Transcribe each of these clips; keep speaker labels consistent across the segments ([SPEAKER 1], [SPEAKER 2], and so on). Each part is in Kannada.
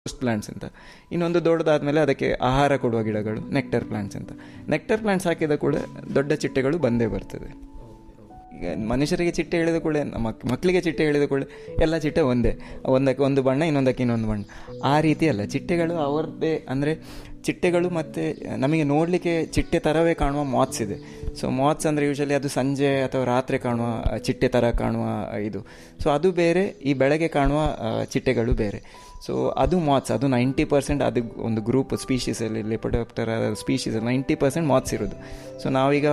[SPEAKER 1] ಪ್ಲಾಂಟ್ಸ್ ಅಂತ ಇನ್ನೊಂದು ದೊಡ್ಡದಾದ್ಮೇಲೆ ಅದಕ್ಕೆ ಆಹಾರ ಕೊಡುವ ಗಿಡಗಳು ನೆಕ್ಟರ್ ಪ್ಲಾಂಟ್ಸ್ ಅಂತ ನೆಕ್ಟರ್ ಪ್ಲಾಂಟ್ಸ್ ಹಾಕಿದ ಕೂಡ ದೊಡ್ಡ ಚಿಟ್ಟೆಗಳು ಬಂದೇ ಬರ್ತದೆ ಈಗ ಮನುಷ್ಯರಿಗೆ ಚಿಟ್ಟೆ ಹೇಳಿದ ಕೂಡ ಮಕ್ ಮಕ್ಕಳಿಗೆ ಚಿಟ್ಟೆ ಹೇಳಿದ ಕೂಡ ಎಲ್ಲ ಚಿಟ್ಟೆ ಒಂದೇ ಒಂದಕ್ಕೆ ಒಂದು ಬಣ್ಣ ಇನ್ನೊಂದಕ್ಕೆ ಇನ್ನೊಂದು ಬಣ್ಣ ಆ ರೀತಿ ಅಲ್ಲ ಚಿಟ್ಟೆಗಳು ಅವರದ್ದೇ ಅಂದರೆ ಚಿಟ್ಟೆಗಳು ಮತ್ತು ನಮಗೆ ನೋಡಲಿಕ್ಕೆ ಚಿಟ್ಟೆ ಥರವೇ ಕಾಣುವ ಮಾತ್ಸ್ ಇದೆ ಸೊ ಮಾತ್ಸ್ ಅಂದರೆ ಯೂಶಲಿ ಅದು ಸಂಜೆ ಅಥವಾ ರಾತ್ರಿ ಕಾಣುವ ಚಿಟ್ಟೆ ಥರ ಕಾಣುವ ಇದು ಸೊ ಅದು ಬೇರೆ ಈ ಬೆಳಗ್ಗೆ ಕಾಣುವ ಚಿಟ್ಟೆಗಳು ಬೇರೆ ಸೊ ಅದು ಮಾತ್ಸ್ ಅದು ನೈಂಟಿ ಪರ್ಸೆಂಟ್ ಅದು ಒಂದು ಗ್ರೂಪ್ ಸ್ಪೀಶೀಸಲ್ಲಿ lepidoptera species ninety percent moths ಇರೋದು ಸೊ ನಾವೀಗ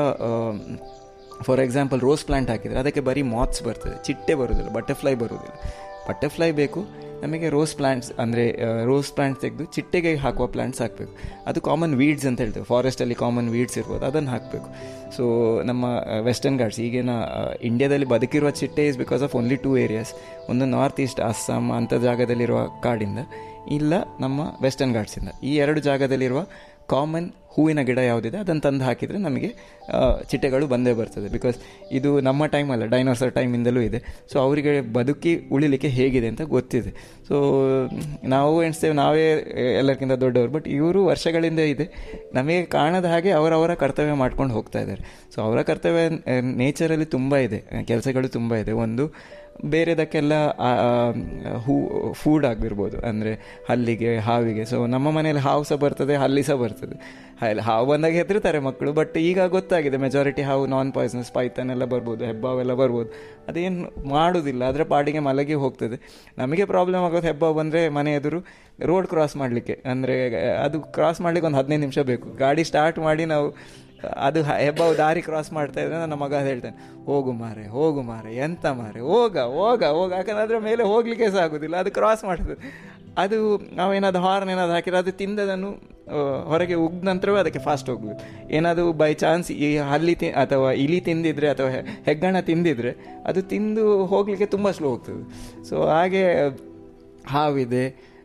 [SPEAKER 1] ಫಾರ್ ಎಕ್ಸಾಂಪಲ್ ರೋಸ್ ಪ್ಲಾಂಟ್ ಹಾಕಿದರೆ ಅದಕ್ಕೆ ಬರೀ ಮಾತ್ಸ್ ಬರ್ತದೆ ಚಿಟ್ಟೆ ಬರೋದಿಲ್ಲ ಬಟರ್ಫ್ಲೈ ಬರೋದಿಲ್ಲ ಬಟರ್ಫ್ಲೈ ಬೇಕು ನಮಗೆ ರೋಸ್ ಪ್ಲಾಂಟ್ಸ್ ಅಂದರೆ ರೋಸ್ ಪ್ಲಾಂಟ್ಸ್ ತೆಗೆದು ಚಿಟ್ಟೆಗೆ ಹಾಕುವ ಪ್ಲಾಂಟ್ಸ್ ಹಾಕಬೇಕು ಅದು ಕಾಮನ್ ವೀಡ್ಸ್ ಅಂತ ಹೇಳ್ತೇವೆ ಫಾರೆಸ್ಟಲ್ಲಿ ಕಾಮನ್ ವೀಡ್ಸ್ ಇರ್ಬೋದು ಅದನ್ನು ಹಾಕಬೇಕು ಸೊ ನಮ್ಮ ವೆಸ್ಟರ್ನ್ ಘಾಟ್ಸ್ ಈಗಿನ ಇಂಡಿಯಾದಲ್ಲಿ ಬದುಕಿರುವ ಚಿಟ್ಟೆ is because of only two areas ಒಂದು ನಾರ್ತ್ ಈಸ್ಟ್ ಅಸ್ಸಾಂ ಅಂಥ ಜಾಗದಲ್ಲಿರುವ ಕಾಡಿಂದ ಇಲ್ಲ ನಮ್ಮ ವೆಸ್ಟರ್ನ್ ಘಾಟ್ಸಿಂದ ಈ ಎರಡು ಜಾಗದಲ್ಲಿರುವ ಕಾಮನ್ ಹೂವಿನ ಗಿಡ ಯಾವುದಿದೆ ಅದನ್ನು ತಂದು ಹಾಕಿದರೆ ನಮಗೆ ಚಿಟ್ಟೆಗಳು ಬಂದೇ ಬರ್ತದೆ ಬಿಕಾಸ್ ಇದು ನಮ್ಮ ಟೈಮ್ ಅಲ್ಲ ಡೈನೋಸರ್ ಟೈಮಿಂದಲೂ ಇದೆ ಸೊ ಅವರಿಗೆ ಬದುಕಿ ಉಳಿಲಿಕ್ಕೆ ಹೇಗಿದೆ ಅಂತ ಗೊತ್ತಿದೆ ಸೊ ನಾವು ಎಣಿಸ್ತೇವೆ ನಾವೇ ಎಲ್ಲರಿಗಿಂತ ದೊಡ್ಡವರು ಬಟ್ ಇವರು ವರ್ಷಗಳಿಂದ ಇದೆ ನಮಗೆ ಕಾಣದ ಹಾಗೆ ಅವರವರ ಕರ್ತವ್ಯ ಮಾಡ್ಕೊಂಡು ಹೋಗ್ತಾ ಇದ್ದಾರೆ ಸೊ ಅವರ ಕರ್ತವ್ಯ ನೇಚರಲ್ಲಿ ತುಂಬ ಇದೆ ಕೆಲಸಗಳು ತುಂಬ ಇದೆ ಒಂದು ಬೇರೆದಕ್ಕೆಲ್ಲ ಹೂ ಫೂಡ್ ಆಗಿರ್ಬೋದು ಅಂದರೆ ಹಲ್ಲಿಗೆ ಹಾವಿಗೆ ಸೊ ನಮ್ಮ ಮನೆಯಲ್ಲಿ ಹಾವು ಸಹ ಬರ್ತದೆ ಹಲ್ಲಿ ಸಹ ಬರ್ತದೆ ಅಲ್ಲಿ ಹಾವು ಬಂದಾಗ ಹೆದರ್ತಾರೆ ಮಕ್ಕಳು ಬಟ್ ಈಗ ಗೊತ್ತಾಗಿದೆ ಮೆಜಾರಿಟಿ ಹಾವು ನಾನ್ ಪಾಯ್ಸನಸ್ ಪೈತನ್ ಎಲ್ಲ ಬರ್ಬೋದು ಹೆಬ್ಬಾವೆಲ್ಲ ಬರ್ಬೋದು ಅದೇನು ಮಾಡೋದಿಲ್ಲ ಅದರ ಪಾಡಿಗೆ ಮಲಗಿ ಹೋಗ್ತದೆ ನಮಗೆ ಪ್ರಾಬ್ಲಮ್ ಆಗೋದು ಹೆಬ್ಬಾವು ಬಂದರೆ ಮನೆ ಎದುರು ರೋಡ್ ಕ್ರಾಸ್ ಮಾಡಲಿಕ್ಕೆ ಅಂದರೆ ಅದು ಕ್ರಾಸ್ ಮಾಡ್ಲಿಕ್ಕೆ ಒಂದು ಹದಿನೈದು ನಿಮಿಷ ಬೇಕು ಗಾಡಿ ಸ್ಟಾರ್ಟ್ ಮಾಡಿ ನಾವು ಅದು ಹೆಬ್ಬಾವು ದಾರಿ ಕ್ರಾಸ್ ಮಾಡ್ತಾ ಇದ್ರೆ ನನ್ನ ಮಗ ಹೇಳ್ತಾನೆ ಹೋಗು ಮಾರೆ ಹೋಗು ಮಾರೆ ಎಂತ ಮಾರೆ ಹೋಗ ಹೋಗ ಹೋಗ ಯಾಕಂದ್ರೆ ಅದ್ರ ಮೇಲೆ ಹೋಗ್ಲಿಕ್ಕೆ ಸಹ ಆಗೋದಿಲ್ಲ ಅದು ಕ್ರಾಸ್ ಮಾಡ್ತದೆ ಅದು ನಾವೇನಾದ್ರು ಹಾರ್ನ್ ಏನಾದ್ರು ಹಾಕಿದ್ರೆ ಅದು ತಿಂದದನ್ನು ಹೊರಗೆ ಉಗ್ದ ನಂತರವೇ ಅದಕ್ಕೆ ಫಾಸ್ಟ್ ಹೋಗ್ಬೇಕು ಏನಾದರೂ ಬೈ ಚಾನ್ಸ್ ಈ ಹಲ್ಲಿ ತಿ ಅಥವಾ ಇಲಿ ತಿಂದಿದ್ರೆ ಅಥವಾ ಹೆಗ್ಗಣ ತಿಂದಿದ್ರೆ ಅದು ತಿಂದು ಹೋಗಲಿಕ್ಕೆ ತುಂಬ ಸ್ಲೋ ಹೋಗ್ತದೆ ಸೊ ಹಾಗೆ ಹಾವಿದೆ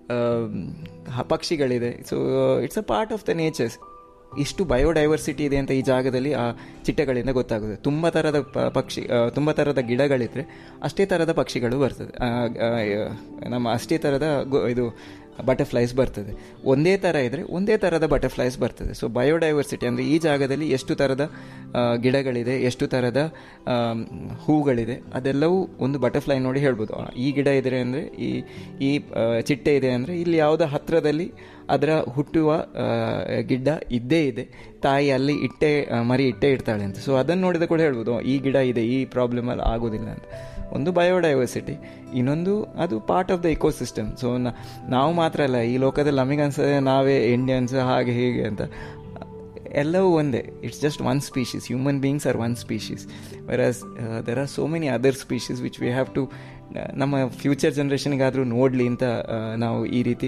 [SPEAKER 1] ಪಕ್ಷಿಗಳಿದೆ so it's a part of the nature's ಇಷ್ಟು ಬಯೋಡೈವರ್ಸಿಟಿ ಇದೆ ಅಂತ ಈ ಜಾಗದಲ್ಲಿ ಆ ಚಿಟ್ಟೆಗಳಿಂದ ಗೊತ್ತಾಗುತ್ತೆ ತುಂಬ ಥರದ ಪಕ್ಷಿ ತುಂಬ ಥರದ ಗಿಡಗಳಿದ್ರೆ ಅಷ್ಟೇ ಥರದ ಪಕ್ಷಿಗಳು ಬರ್ತದೆ ನಮ್ಮ ಅಷ್ಟೇ ಥರದ ಇದು ಬಟರ್ಫ್ಲೈಸ್ ಬರ್ತದೆ ಒಂದೇ ಥರ ಇದ್ದರೆ ಒಂದೇ ಥರದ ಬಟರ್ಫ್ಲೈಸ್ ಬರ್ತದೆ ಸೊ ಬಯೋಡೈವರ್ಸಿಟಿ ಅಂದರೆ ಈ ಜಾಗದಲ್ಲಿ ಎಷ್ಟು ಥರದ ಗಿಡಗಳಿದೆ ಎಷ್ಟು ಥರದ ಹೂಗಳಿದೆ ಅದೆಲ್ಲವೂ ಒಂದು ಬಟರ್ಫ್ಲೈ ನೋಡಿ ಹೇಳ್ಬೋದು ಈ ಗಿಡ ಇದೆ ಅಂದರೆ ಈ ಈ ಚಿಟ್ಟೆ ಇದೆ ಅಂದರೆ ಇಲ್ಲಿ ಯಾವುದೋ ಹತ್ತಿರದಲ್ಲಿ ಅದರ ಹುಟ್ಟುವ ಗಿಡ್ಡ ಇದ್ದೇ ಇದೆ ತಾಯಿ ಅಲ್ಲಿ ಇಟ್ಟೆ ಮರಿ ಇಟ್ಟೆ ಇಡ್ತಾಳೆ ಅಂತ ಸೊ ಅದನ್ನು ನೋಡಿದ ಕೂಡ ಹೇಳ್ಬೋದು ಈ ಗಿಡ ಇದೆ ಈ ಪ್ರಾಬ್ಲಮಲ್ಲಿ ಆಗೋದಿಲ್ಲ ಅಂತ ಒಂದು ಬಯೋಡೈವರ್ಸಿಟಿ ಇನ್ನೊಂದು ಅದು part of the ecosystem so ನಾವು ಮಾತ್ರ ಅಲ್ಲ ಈ ಲೋಕದಲ್ಲಿ ನಮಗೆ ಅನ್ಸದೆ ನಾವೇ ಇಂಡಿಯನ್ಸ್ ಹಾಗೆ ಹೀಗೆ ಅಂತ ಎಲ್ಲವೂ ಒಂದೇ it's just one species human beings are one species versus there are so many other species which we have to ನಮ್ಮ ಫ್ಯೂಚರ್ ಜನ್ರೇಷನ್ಗಾದರೂ ನೋಡಲಿ ಅಂತ ನಾವು ಈ ರೀತಿ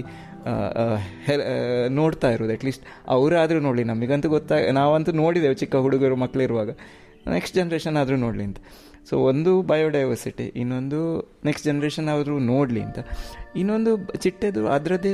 [SPEAKER 1] ನೋಡ್ತಾ ಇರೋದು ಅಟ್ಲೀಸ್ಟ್ ಅವರಾದರೂ ನೋಡಲಿ ನಮಗಂತೂ ಗೊತ್ತಾ ನಾವಂತೂ ನೋಡಿದೆವು ಚಿಕ್ಕ ಹುಡುಗರು ಮಕ್ಕಳಿರುವಾಗ ನೆಕ್ಸ್ಟ್ ಜನ್ರೇಷನ್ ಆದರೂ ನೋಡಲಿ ಅಂತ ಸೊ ಒಂದು ಬಯೋಡೈವರ್ಸಿಟಿ ಇನ್ನೊಂದು ನೆಕ್ಸ್ಟ್ ಜನ್ರೇಷನ್ ಆದರೂ ನೋಡಲಿ ಅಂತ ಇನ್ನೊಂದು ಚಿಟ್ಟೆದು ಅದರದ್ದೇ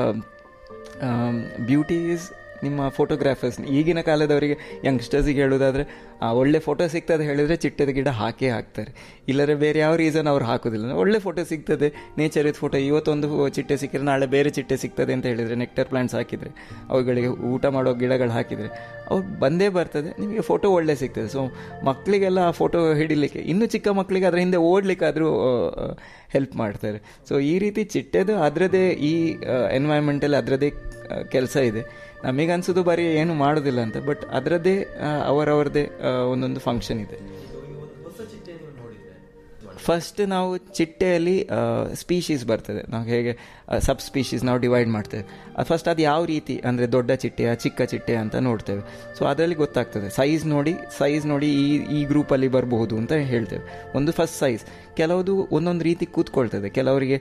[SPEAKER 1] ಬ್ಯೂಟಿ ಈಸ್ ನಿಮ್ಮ ಫೋಟೋಗ್ರಾಫರ್ಸ್ ಈಗಿನ ಕಾಲದವರಿಗೆ ಯಂಗ್ಸ್ಟರ್ಸಿಗೆ ಹೇಳೋದಾದರೆ ಒಳ್ಳೆ ಫೋಟೋ ಸಿಗ್ತದೆ ಹೇಳಿದರೆ ಚಿಟ್ಟದ ಗಿಡ ಹಾಕೇ ಹಾಕ್ತಾರೆ ಇಲ್ಲದ್ರೆ ಬೇರೆ ಯಾವ ರೀಸನ್ ಅವ್ರು ಹಾಕೋದಿಲ್ಲ ಒಳ್ಳೆ ಫೋಟೋ ಸಿಗ್ತದೆ ನೇಚರ್ ಇದು ಫೋಟೋ ಇವತ್ತೊಂದು ಚಿಟ್ಟೆ ಸಿಕ್ಕಿದ್ರೆ ನಾಳೆ ಬೇರೆ ಚಿಟ್ಟೆ ಸಿಗ್ತದೆ ಅಂತ ಹೇಳಿದರೆ ನೆಕ್ಟರ್ ಪ್ಲಾಂಟ್ಸ್ ಹಾಕಿದರೆ ಅವುಗಳಿಗೆ ಊಟ ಮಾಡೋ ಗಿಡಗಳು ಹಾಕಿದರೆ ಅವ್ರು ಬಂದೇ ಬರ್ತದೆ ನಿಮಗೆ ಫೋಟೋ ಒಳ್ಳೆ ಸಿಗ್ತದೆ ಸೊ ಮಕ್ಕಳಿಗೆಲ್ಲ ಆ ಫೋಟೋ ಹಿಡಿಲಿಕ್ಕೆ ಇನ್ನೂ ಚಿಕ್ಕ ಮಕ್ಕಳಿಗೆ ಅದರ ಹಿಂದೆ ಓಡಲಿಕ್ಕಾದರೂ ಹೆಲ್ಪ್ ಮಾಡ್ತಾರೆ ಸೊ ಈ ರೀತಿ ಚಿಟ್ಟೆದು ಅದರದ್ದೇ ಈ ಎನ್ವೈರ್ಮೆಂಟಲ್ಲಿ ಅದರದ್ದೇ ಕೆಲಸ ಇದೆ ನಮಗನ್ಸೋದು ಬರೀ ಏನು ಮಾಡೋದಿಲ್ಲ ಅಂತ ಬಟ್ ಅದರದ್ದೇ ಅವರವರದೇ ಒಂದೊಂದು ಫಂಕ್ಷನ್ ಇದೆ ಫಸ್ಟ್ ನಾವು ಚಿಟ್ಟೆಯಲ್ಲಿ ಸ್ಪೀಶೀಸ್ ಬರ್ತದೆ ನಾವು ಹೇಗೆ ಸಬ್ ಸ್ಪೀಶೀಸ್ ನಾವು ಡಿವೈಡ್ ಮಾಡ್ತೇವೆ ಫಸ್ಟ್ ಅದು ಯಾವ ರೀತಿ ಅಂದರೆ ದೊಡ್ಡ ಚಿಟ್ಟೆಯ ಚಿಕ್ಕ ಚಿಟ್ಟೆ ಅಂತ ನೋಡ್ತೇವೆ ಸೊ ಅದರಲ್ಲಿ ಗೊತ್ತಾಗ್ತದೆ ಸೈಜ್ ನೋಡಿ ಸೈಜ್ ನೋಡಿ ಈ ಈ ಗ್ರೂಪಲ್ಲಿ ಬರಬಹುದು ಅಂತ ಹೇಳ್ತೇವೆ ಒಂದು ಫಸ್ಟ್ ಸೈಜ್ ಕೆಲವುದು ಒಂದೊಂದು ರೀತಿ ಕೂತ್ಕೊಳ್ತದೆ ಕೆಲವರಿಗೆ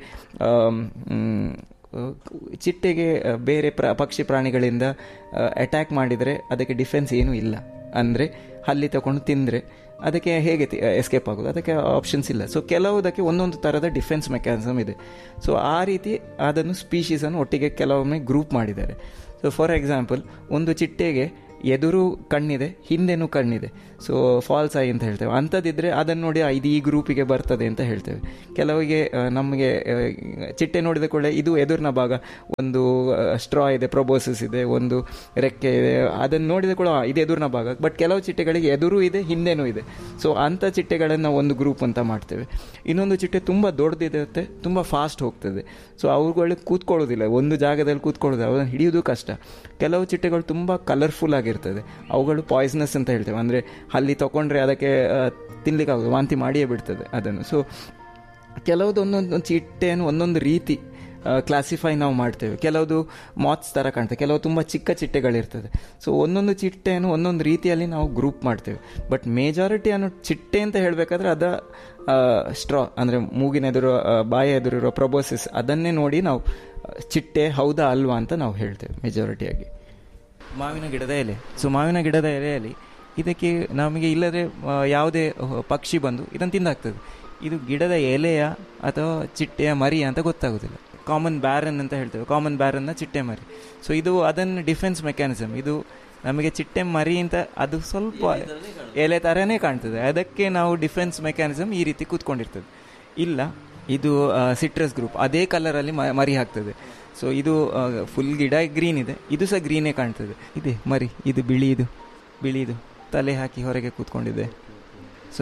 [SPEAKER 1] ಚಿಟ್ಟೆಗೆ ಬೇರೆ ಪ್ರ ಪಕ್ಷಿ ಪ್ರಾಣಿಗಳಿಂದ ಅಟ್ಯಾಕ್ ಮಾಡಿದರೆ ಅದಕ್ಕೆ ಡಿಫೆನ್ಸ್ ಏನೂ ಇಲ್ಲ ಅಂದರೆ ಹಲ್ಲಿ ತಗೊಂಡು ತಿಂದರೆ ಅದಕ್ಕೆ ಹೇಗೆ ಎಸ್ಕೇಪ್ ಆಗೋದು ಅದಕ್ಕೆ ಆಪ್ಷನ್ಸ್ ಇಲ್ಲ ಸೊ ಕೆಲವುದಕ್ಕೆ ಒಂದೊಂದು ಥರದ ಡಿಫೆನ್ಸ್ ಮೆಕ್ಯಾನಿಸಮ್ ಇದೆ ಸೊ ಆ ರೀತಿ ಅದನ್ನು ಸ್ಪೀಶೀಸನ್ನು ಒಟ್ಟಿಗೆ ಕೆಲವೊಮ್ಮೆ ಗ್ರೂಪ್ ಮಾಡಿದ್ದಾರೆ ಸೊ ಫಾರ್ ಎಕ್ಸಾಂಪಲ್ ಒಂದು ಚಿಟ್ಟೆಗೆ ಎದುರು ಕಣ್ಣಿದೆ ಹಿಂದೆನೂ ಕಣ್ಣಿದೆ ಸೊ ಫಾಲ್ಸ್ ಐ ಅಂತ ಹೇಳ್ತೇವೆ ಅಂಥದ್ದಿದ್ರೆ ಅದನ್ನು ನೋಡಿ ಆ, ಇದು ಈ ಗ್ರೂಪಿಗೆ ಬರ್ತದೆ ಅಂತ ಹೇಳ್ತೇವೆ ಕೆಲವಿಗೆ ಆ, ನಮಗೆ ಆ, ಚಿಟ್ಟೆ ನೋಡಿದ ಕೂಡಲೇ ಇದು ಎದುರಿನ ಭಾಗ ಒಂದು ಸ್ಟ್ರಾ ಇದೆ ಪ್ರೊಬೋಸಸ್ ಇದೆ ಒಂದು ರೆಕ್ಕೆ ಇದೆ ಅದನ್ನು ನೋಡಿದ ಕೂಡ ಆ, ಇದು ಎದುರಿನ ಭಾಗ ಬಟ್ ಕೆಲವು ಚಿಟ್ಟೆಗಳಿಗೆ ಎದುರು ಇದೆ ಹಿಂದೆನೂ ಇದೆ ಸೊ ಅಂಥ ಚಿಟ್ಟೆಗಳನ್ನು ಒಂದು ಗ್ರೂಪ್ ಅಂತ ಮಾಡ್ತೇವೆ ಇನ್ನೊಂದು ಚಿಟ್ಟೆ ತುಂಬ ದೊಡ್ಡದಿರುತ್ತೆ ತುಂಬ ಫಾಸ್ಟ್ ಹೋಗ್ತದೆ ಸೊ ಅವುಗಳು ಕೂತ್ಕೊಳ್ಳೋದಿಲ್ಲ ಒಂದು ಜಾಗದಲ್ಲಿ ಕೂತ್ಕೊಳ್ಳೋದು ಅದನ್ನು ಹಿಡಿಯೋದು ಕಷ್ಟ ಕೆಲವು ಚಿಟ್ಟೆಗಳು ತುಂಬ ಕಲರ್ಫುಲ್ ಆಗಿರ್ತದೆ ಅವುಗಳು ಪಾಯ್ಸನಸ್ ಅಂತ ಹೇಳ್ತೇವೆ ಅಂದರೆ ಅಲ್ಲಿ ತಗೊಂಡ್ರೆ ಅದಕ್ಕೆ ತಿನ್ಲಿಕ್ಕಾಗೋದು ವಾಂತಿ ಮಾಡಿಯೇ ಬಿಡ್ತದೆ ಅದನ್ನು ಸೊ ಕೆಲವುದು ಒಂದೊಂದು ಚಿಟ್ಟೆಯನ್ನು ಒಂದೊಂದು ರೀತಿ ಕ್ಲಾಸಿಫೈ ನಾವು ಮಾಡ್ತೇವೆ ಕೆಲವುದು ಮಾತ್ಸ್ ಥರ ಕಾಣ್ತದೆ ಕೆಲವು ತುಂಬ ಚಿಕ್ಕ ಚಿಟ್ಟೆಗಳಿರ್ತದೆ ಸೊ ಒಂದೊಂದು ಚಿಟ್ಟೆಯನ್ನು ಒಂದೊಂದು ರೀತಿಯಲ್ಲಿ ನಾವು ಗ್ರೂಪ್ ಮಾಡ್ತೇವೆ ಬಟ್ ಮೇಜಾರಿಟಿ ಅನ್ನೋ ಚಿಟ್ಟೆ ಅಂತ ಹೇಳಬೇಕಾದ್ರೆ ಅದ ಸ್ಟ್ರಾ ಅಂದರೆ ಮೂಗಿನ ಎದುರು ಆ, ಬಾಯ ಎದುರಿರೋ ಪ್ರೊಬೋಸಿಸ್ ಅದನ್ನೇ ನೋಡಿ ನಾವು ಆ, ಚಿಟ್ಟೆ ಹೌದಾ ಅಲ್ವಾ ಅಂತ ನಾವು ಹೇಳ್ತೇವೆ ಮೆಜಾರಿಟಿಯಾಗಿ ಮಾವಿನ ಗಿಡದ ಎಲೆ ಸೊ ಮಾವಿನ ಗಿಡದ ಎಲೆಯಲ್ಲಿ ಇದಕ್ಕೆ ನಮಗೆ ಇಲ್ಲದೆ ಆ, ಯಾವುದೇ ಅಹ್, ಪಕ್ಷಿ ಬಂದು ಇದನ್ನು ತಿಂದಾಗ್ತದೆ ಇದು ಗಿಡದ ಎಲೆಯ ಅಥವಾ ಚಿಟ್ಟೆಯ ಮರಿ ಅಂತ ಗೊತ್ತಾಗೋದಿಲ್ಲ ಕಾಮನ್ ಬ್ಯಾರನ್ ಅಂತ ಹೇಳ್ತೇವೆ ಕಾಮನ್ ಬ್ಯಾರನ್ನ ಚಿಟ್ಟೆ ಮರಿ ಸೊ ಇದು ಅದನ್ನು ಡಿಫೆನ್ಸ್ ಮೆಕ್ಯಾನಿಸಮ್ ಇದು ನಮಗೆ ಚಿಟ್ಟೆ ಮರಿ ಅಂತ ಅದು ಸ್ವಲ್ಪ ಎಲೆ ಥರನೇ ಕಾಣ್ತದೆ ಅದಕ್ಕೆ ನಾವು ಡಿಫೆನ್ಸ್ ಮೆಕ್ಯಾನಿಸಮ್ ಈ ರೀತಿ ಕೂತ್ಕೊಂಡಿರ್ತದೆ ಇಲ್ಲ ಇದು ಸಿಟ್ರಸ್ ಗ್ರೂಪ್ ಅದೇ ಕಲರಲ್ಲಿ ಮರಿ ಹಾಕ್ತದೆ ಸೊ ಇದು ಫುಲ್ ಗಿಡ ಗ್ರೀನ್ ಇದೆ ಇದು ಸಹ ಗ್ರೀನೇ ಕಾಣ್ತದೆ ಇದೆ ಮರಿ ಇದು ಬಿಳಿದು ಬಿಳಿದು ತಲೆ ಹಾಕಿ ಹೊರಗೆ ಕೂತ್ಕೊಂಡಿದೆ ಸೊ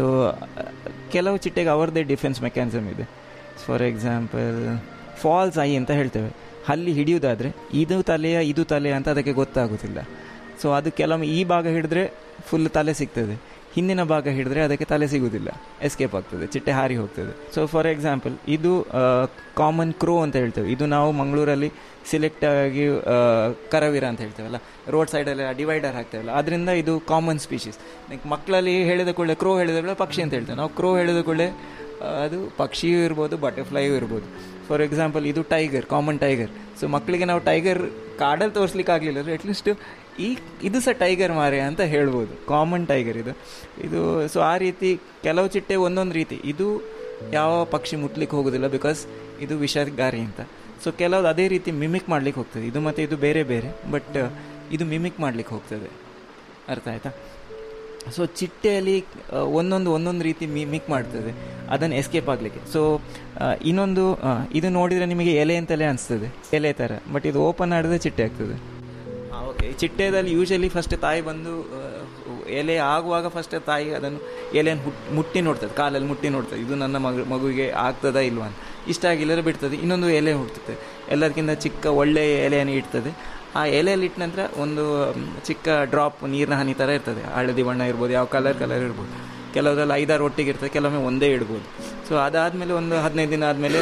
[SPEAKER 1] ಕೆಲವು ಚಿಟ್ಟೆಗೆ ಅವರದೇ ಡಿಫೆನ್ಸ್ ಮೆಕ್ಯಾನಿಸಮ್ ಇದೆ ಫಾರ್ ಎಕ್ಸಾಂಪಲ್ ಫಾಲ್ಸ್ ಐ ಅಂತ ಹೇಳ್ತೇವೆ ಅಲ್ಲಿ ಹಿಡಿಯೋದಾದರೆ ಇದು ತಲೆಯ ಇದು ತಲೆ ಅಂತ ಅದಕ್ಕೆ ಗೊತ್ತಾಗೋದಿಲ್ಲ ಸೊ ಅದು ಕೆಲವೊಮ್ಮೆ ಈ ಭಾಗ ಹಿಡಿದ್ರೆ ಫುಲ್ ತಲೆ ಸಿಗ್ತದೆ ಹಿಂದಿನ ಭಾಗ ಹಿಡಿದ್ರೆ ಅದಕ್ಕೆ ತಲೆ ಸಿಗುವುದಿಲ್ಲ ಎಸ್ಕೇಪ್ ಆಗ್ತದೆ ಚಿಟ್ಟೆ ಹಾರಿ ಹೋಗ್ತದೆ ಸೊ ಫಾರ್ ಎಕ್ಸಾಂಪಲ್ ಇದು ಕಾಮನ್ ಕ್ರೋ ಅಂತ ಹೇಳ್ತೇವೆ ಇದು ನಾವು ಮಂಗಳೂರಲ್ಲಿ ಸಿಲೆಕ್ಟ್ ಆಗಿ ಆ, ಕರವೀರ ಅಂತ ಹೇಳ್ತೇವಲ್ಲ ರೋಡ್ ಸೈಡಲ್ಲಿ ಡಿವೈಡರ್ ಹಾಕ್ತೇವಲ್ಲ ಅದರಿಂದ ಇದು ಕಾಮನ್ ಸ್ಪೀಶೀಸ್ ಮಕ್ಕಳಲ್ಲಿ ಹೇಳಿದ ಕೂಡಲೇ ಕ್ರೋ ಹೇಳಿದ ಕೂಡಲೇ ಪಕ್ಷಿ ಅಂತ ಹೇಳ್ತೇವೆ ನಾವು ಕ್ರೋ ಹೇಳಿದ ಕೂಡಲೇ ಆ, ಅದು ಪಕ್ಷಿಯೂ ಇರ್ಬೋದು ಬಟರ್ಫ್ಲೈಯೂ ಇರ್ಬೋದು ಫಾರ್ ಎಕ್ಸಾಂಪಲ್ ಇದು ಟೈಗರ್ ಕಾಮನ್ ಟೈಗರ್ ಸೊ ಮಕ್ಕಳಿಗೆ ನಾವು ಟೈಗರ್ ಕಾಡಲ್ಲಿ ತೋರಿಸ್ಲಿಕ್ಕೆ ಆಗಲಿಲ್ಲ ಅಟ್ಲೀಸ್ಟ್ ಈ ಇದು ಸಹ ಟೈಗರ್ ಮಾರೆ ಅಂತ ಹೇಳ್ಬೋದು ಕಾಮನ್ ಟೈಗರ್ ಇದು ಇದು ಸೊ ಆ ರೀತಿ ಕೆಲವು ಚಿಟ್ಟೆ ಒಂದೊಂದು ರೀತಿ ಇದು ಯಾವ ಪಕ್ಷಿ ಮುಟ್ಲಿಕ್ಕೆ ಹೋಗೋದಿಲ್ಲ ಬಿಕಾಸ್ ಇದು ವಿಷಗಾರಿ ಅಂತ ಸೊ ಕೆಲವ್ದು ಅದೇ ರೀತಿ ಮಿಮಿಕ್ ಮಾಡ್ಲಿಕ್ಕೆ ಹೋಗ್ತದೆ ಇದು ಮತ್ತು ಇದು ಬೇರೆ ಬೇರೆ ಬಟ್ ಇದು ಮಿಮಿಕ್ ಮಾಡ್ಲಿಕ್ಕೆ ಹೋಗ್ತದೆ ಅರ್ಥ ಆಯ್ತಾ ಸೊ ಚಿಟ್ಟೆಯಲ್ಲಿ ಆ, ಒಂದೊಂದು ಒಂದೊಂದು ರೀತಿ ಮಿಕ್ ಮಾಡ್ತದೆ ಅದನ್ನು ಎಸ್ಕೇಪ್ ಆಗಲಿಕ್ಕೆ ಸೊ ಇನ್ನೊಂದು ಆ, ಇದು ನೋಡಿದರೆ ನಿಮಗೆ ಎಲೆ ಅಂತಲೇ ಅನಿಸ್ತದೆ ಎಲೆ ಥರ ಬಟ್ ಇದು ಓಪನ್ ಮಾಡಿದ್ರೆ ಚಿಟ್ಟೆ ಆಗ್ತದೆ ಓಕೆ ಚಿಟ್ಟೆದಲ್ಲಿ ಯೂಶಲಿ ಫಸ್ಟ್ ತಾಯಿ ಬಂದು ಆ, ಎಲೆ ಆಗುವಾಗ ಫಸ್ಟ್ ತಾಯಿ ಅದನ್ನು ಎಲೆಯನ್ನು ಹುಟ್ ಮುಟ್ಟಿ ನೋಡ್ತದೆ ಕಾಲಲ್ಲಿ ಮುಟ್ಟಿ ನೋಡ್ತದೆ ಇದು ನನ್ನ ಮಗು ಮಗುವಿಗೆ ಆಗ್ತದಾ ಇಲ್ವಾ ಅಂತ ಇಷ್ಟ ಆಗಿಲ್ಲದ್ರೆ ಬಿಡ್ತದೆ ಇನ್ನೊಂದು ಎಲೆ ಹುಡ್ತದೆ ಎಲ್ಲದಕ್ಕಿಂತ ಚಿಕ್ಕ ಒಳ್ಳೆಯ ಎಲೆಯನ್ನು ಇಡ್ತದೆ ಆ ಎಲೆಯಲ್ಲಿ ಇಟ್ಟ ನಂತರ ಒಂದು ಮ್, ಚಿಕ್ಕ ಡ್ರಾಪ್ ನೀರಿನ ಹನಿ ಥರ ಇರ್ತದೆ ಹಳದಿ ಬಣ್ಣ ಇರ್ಬೋದು ಯಾವ ಕಲರ್ ಕಲರ್ ಇರ್ಬೋದು ಕೆಲವರಲ್ಲಿ ಐದಾರು ಒಟ್ಟಿಗೆ ಇರ್ತದೆ ಕೆಲವೊಮ್ಮೆ ಒಂದೇ ಇಡ್ಬೋದು ಸೊ ಅದಾದಮೇಲೆ ಒಂದು ಹದಿನೈದು ದಿನ ಆದಮೇಲೆ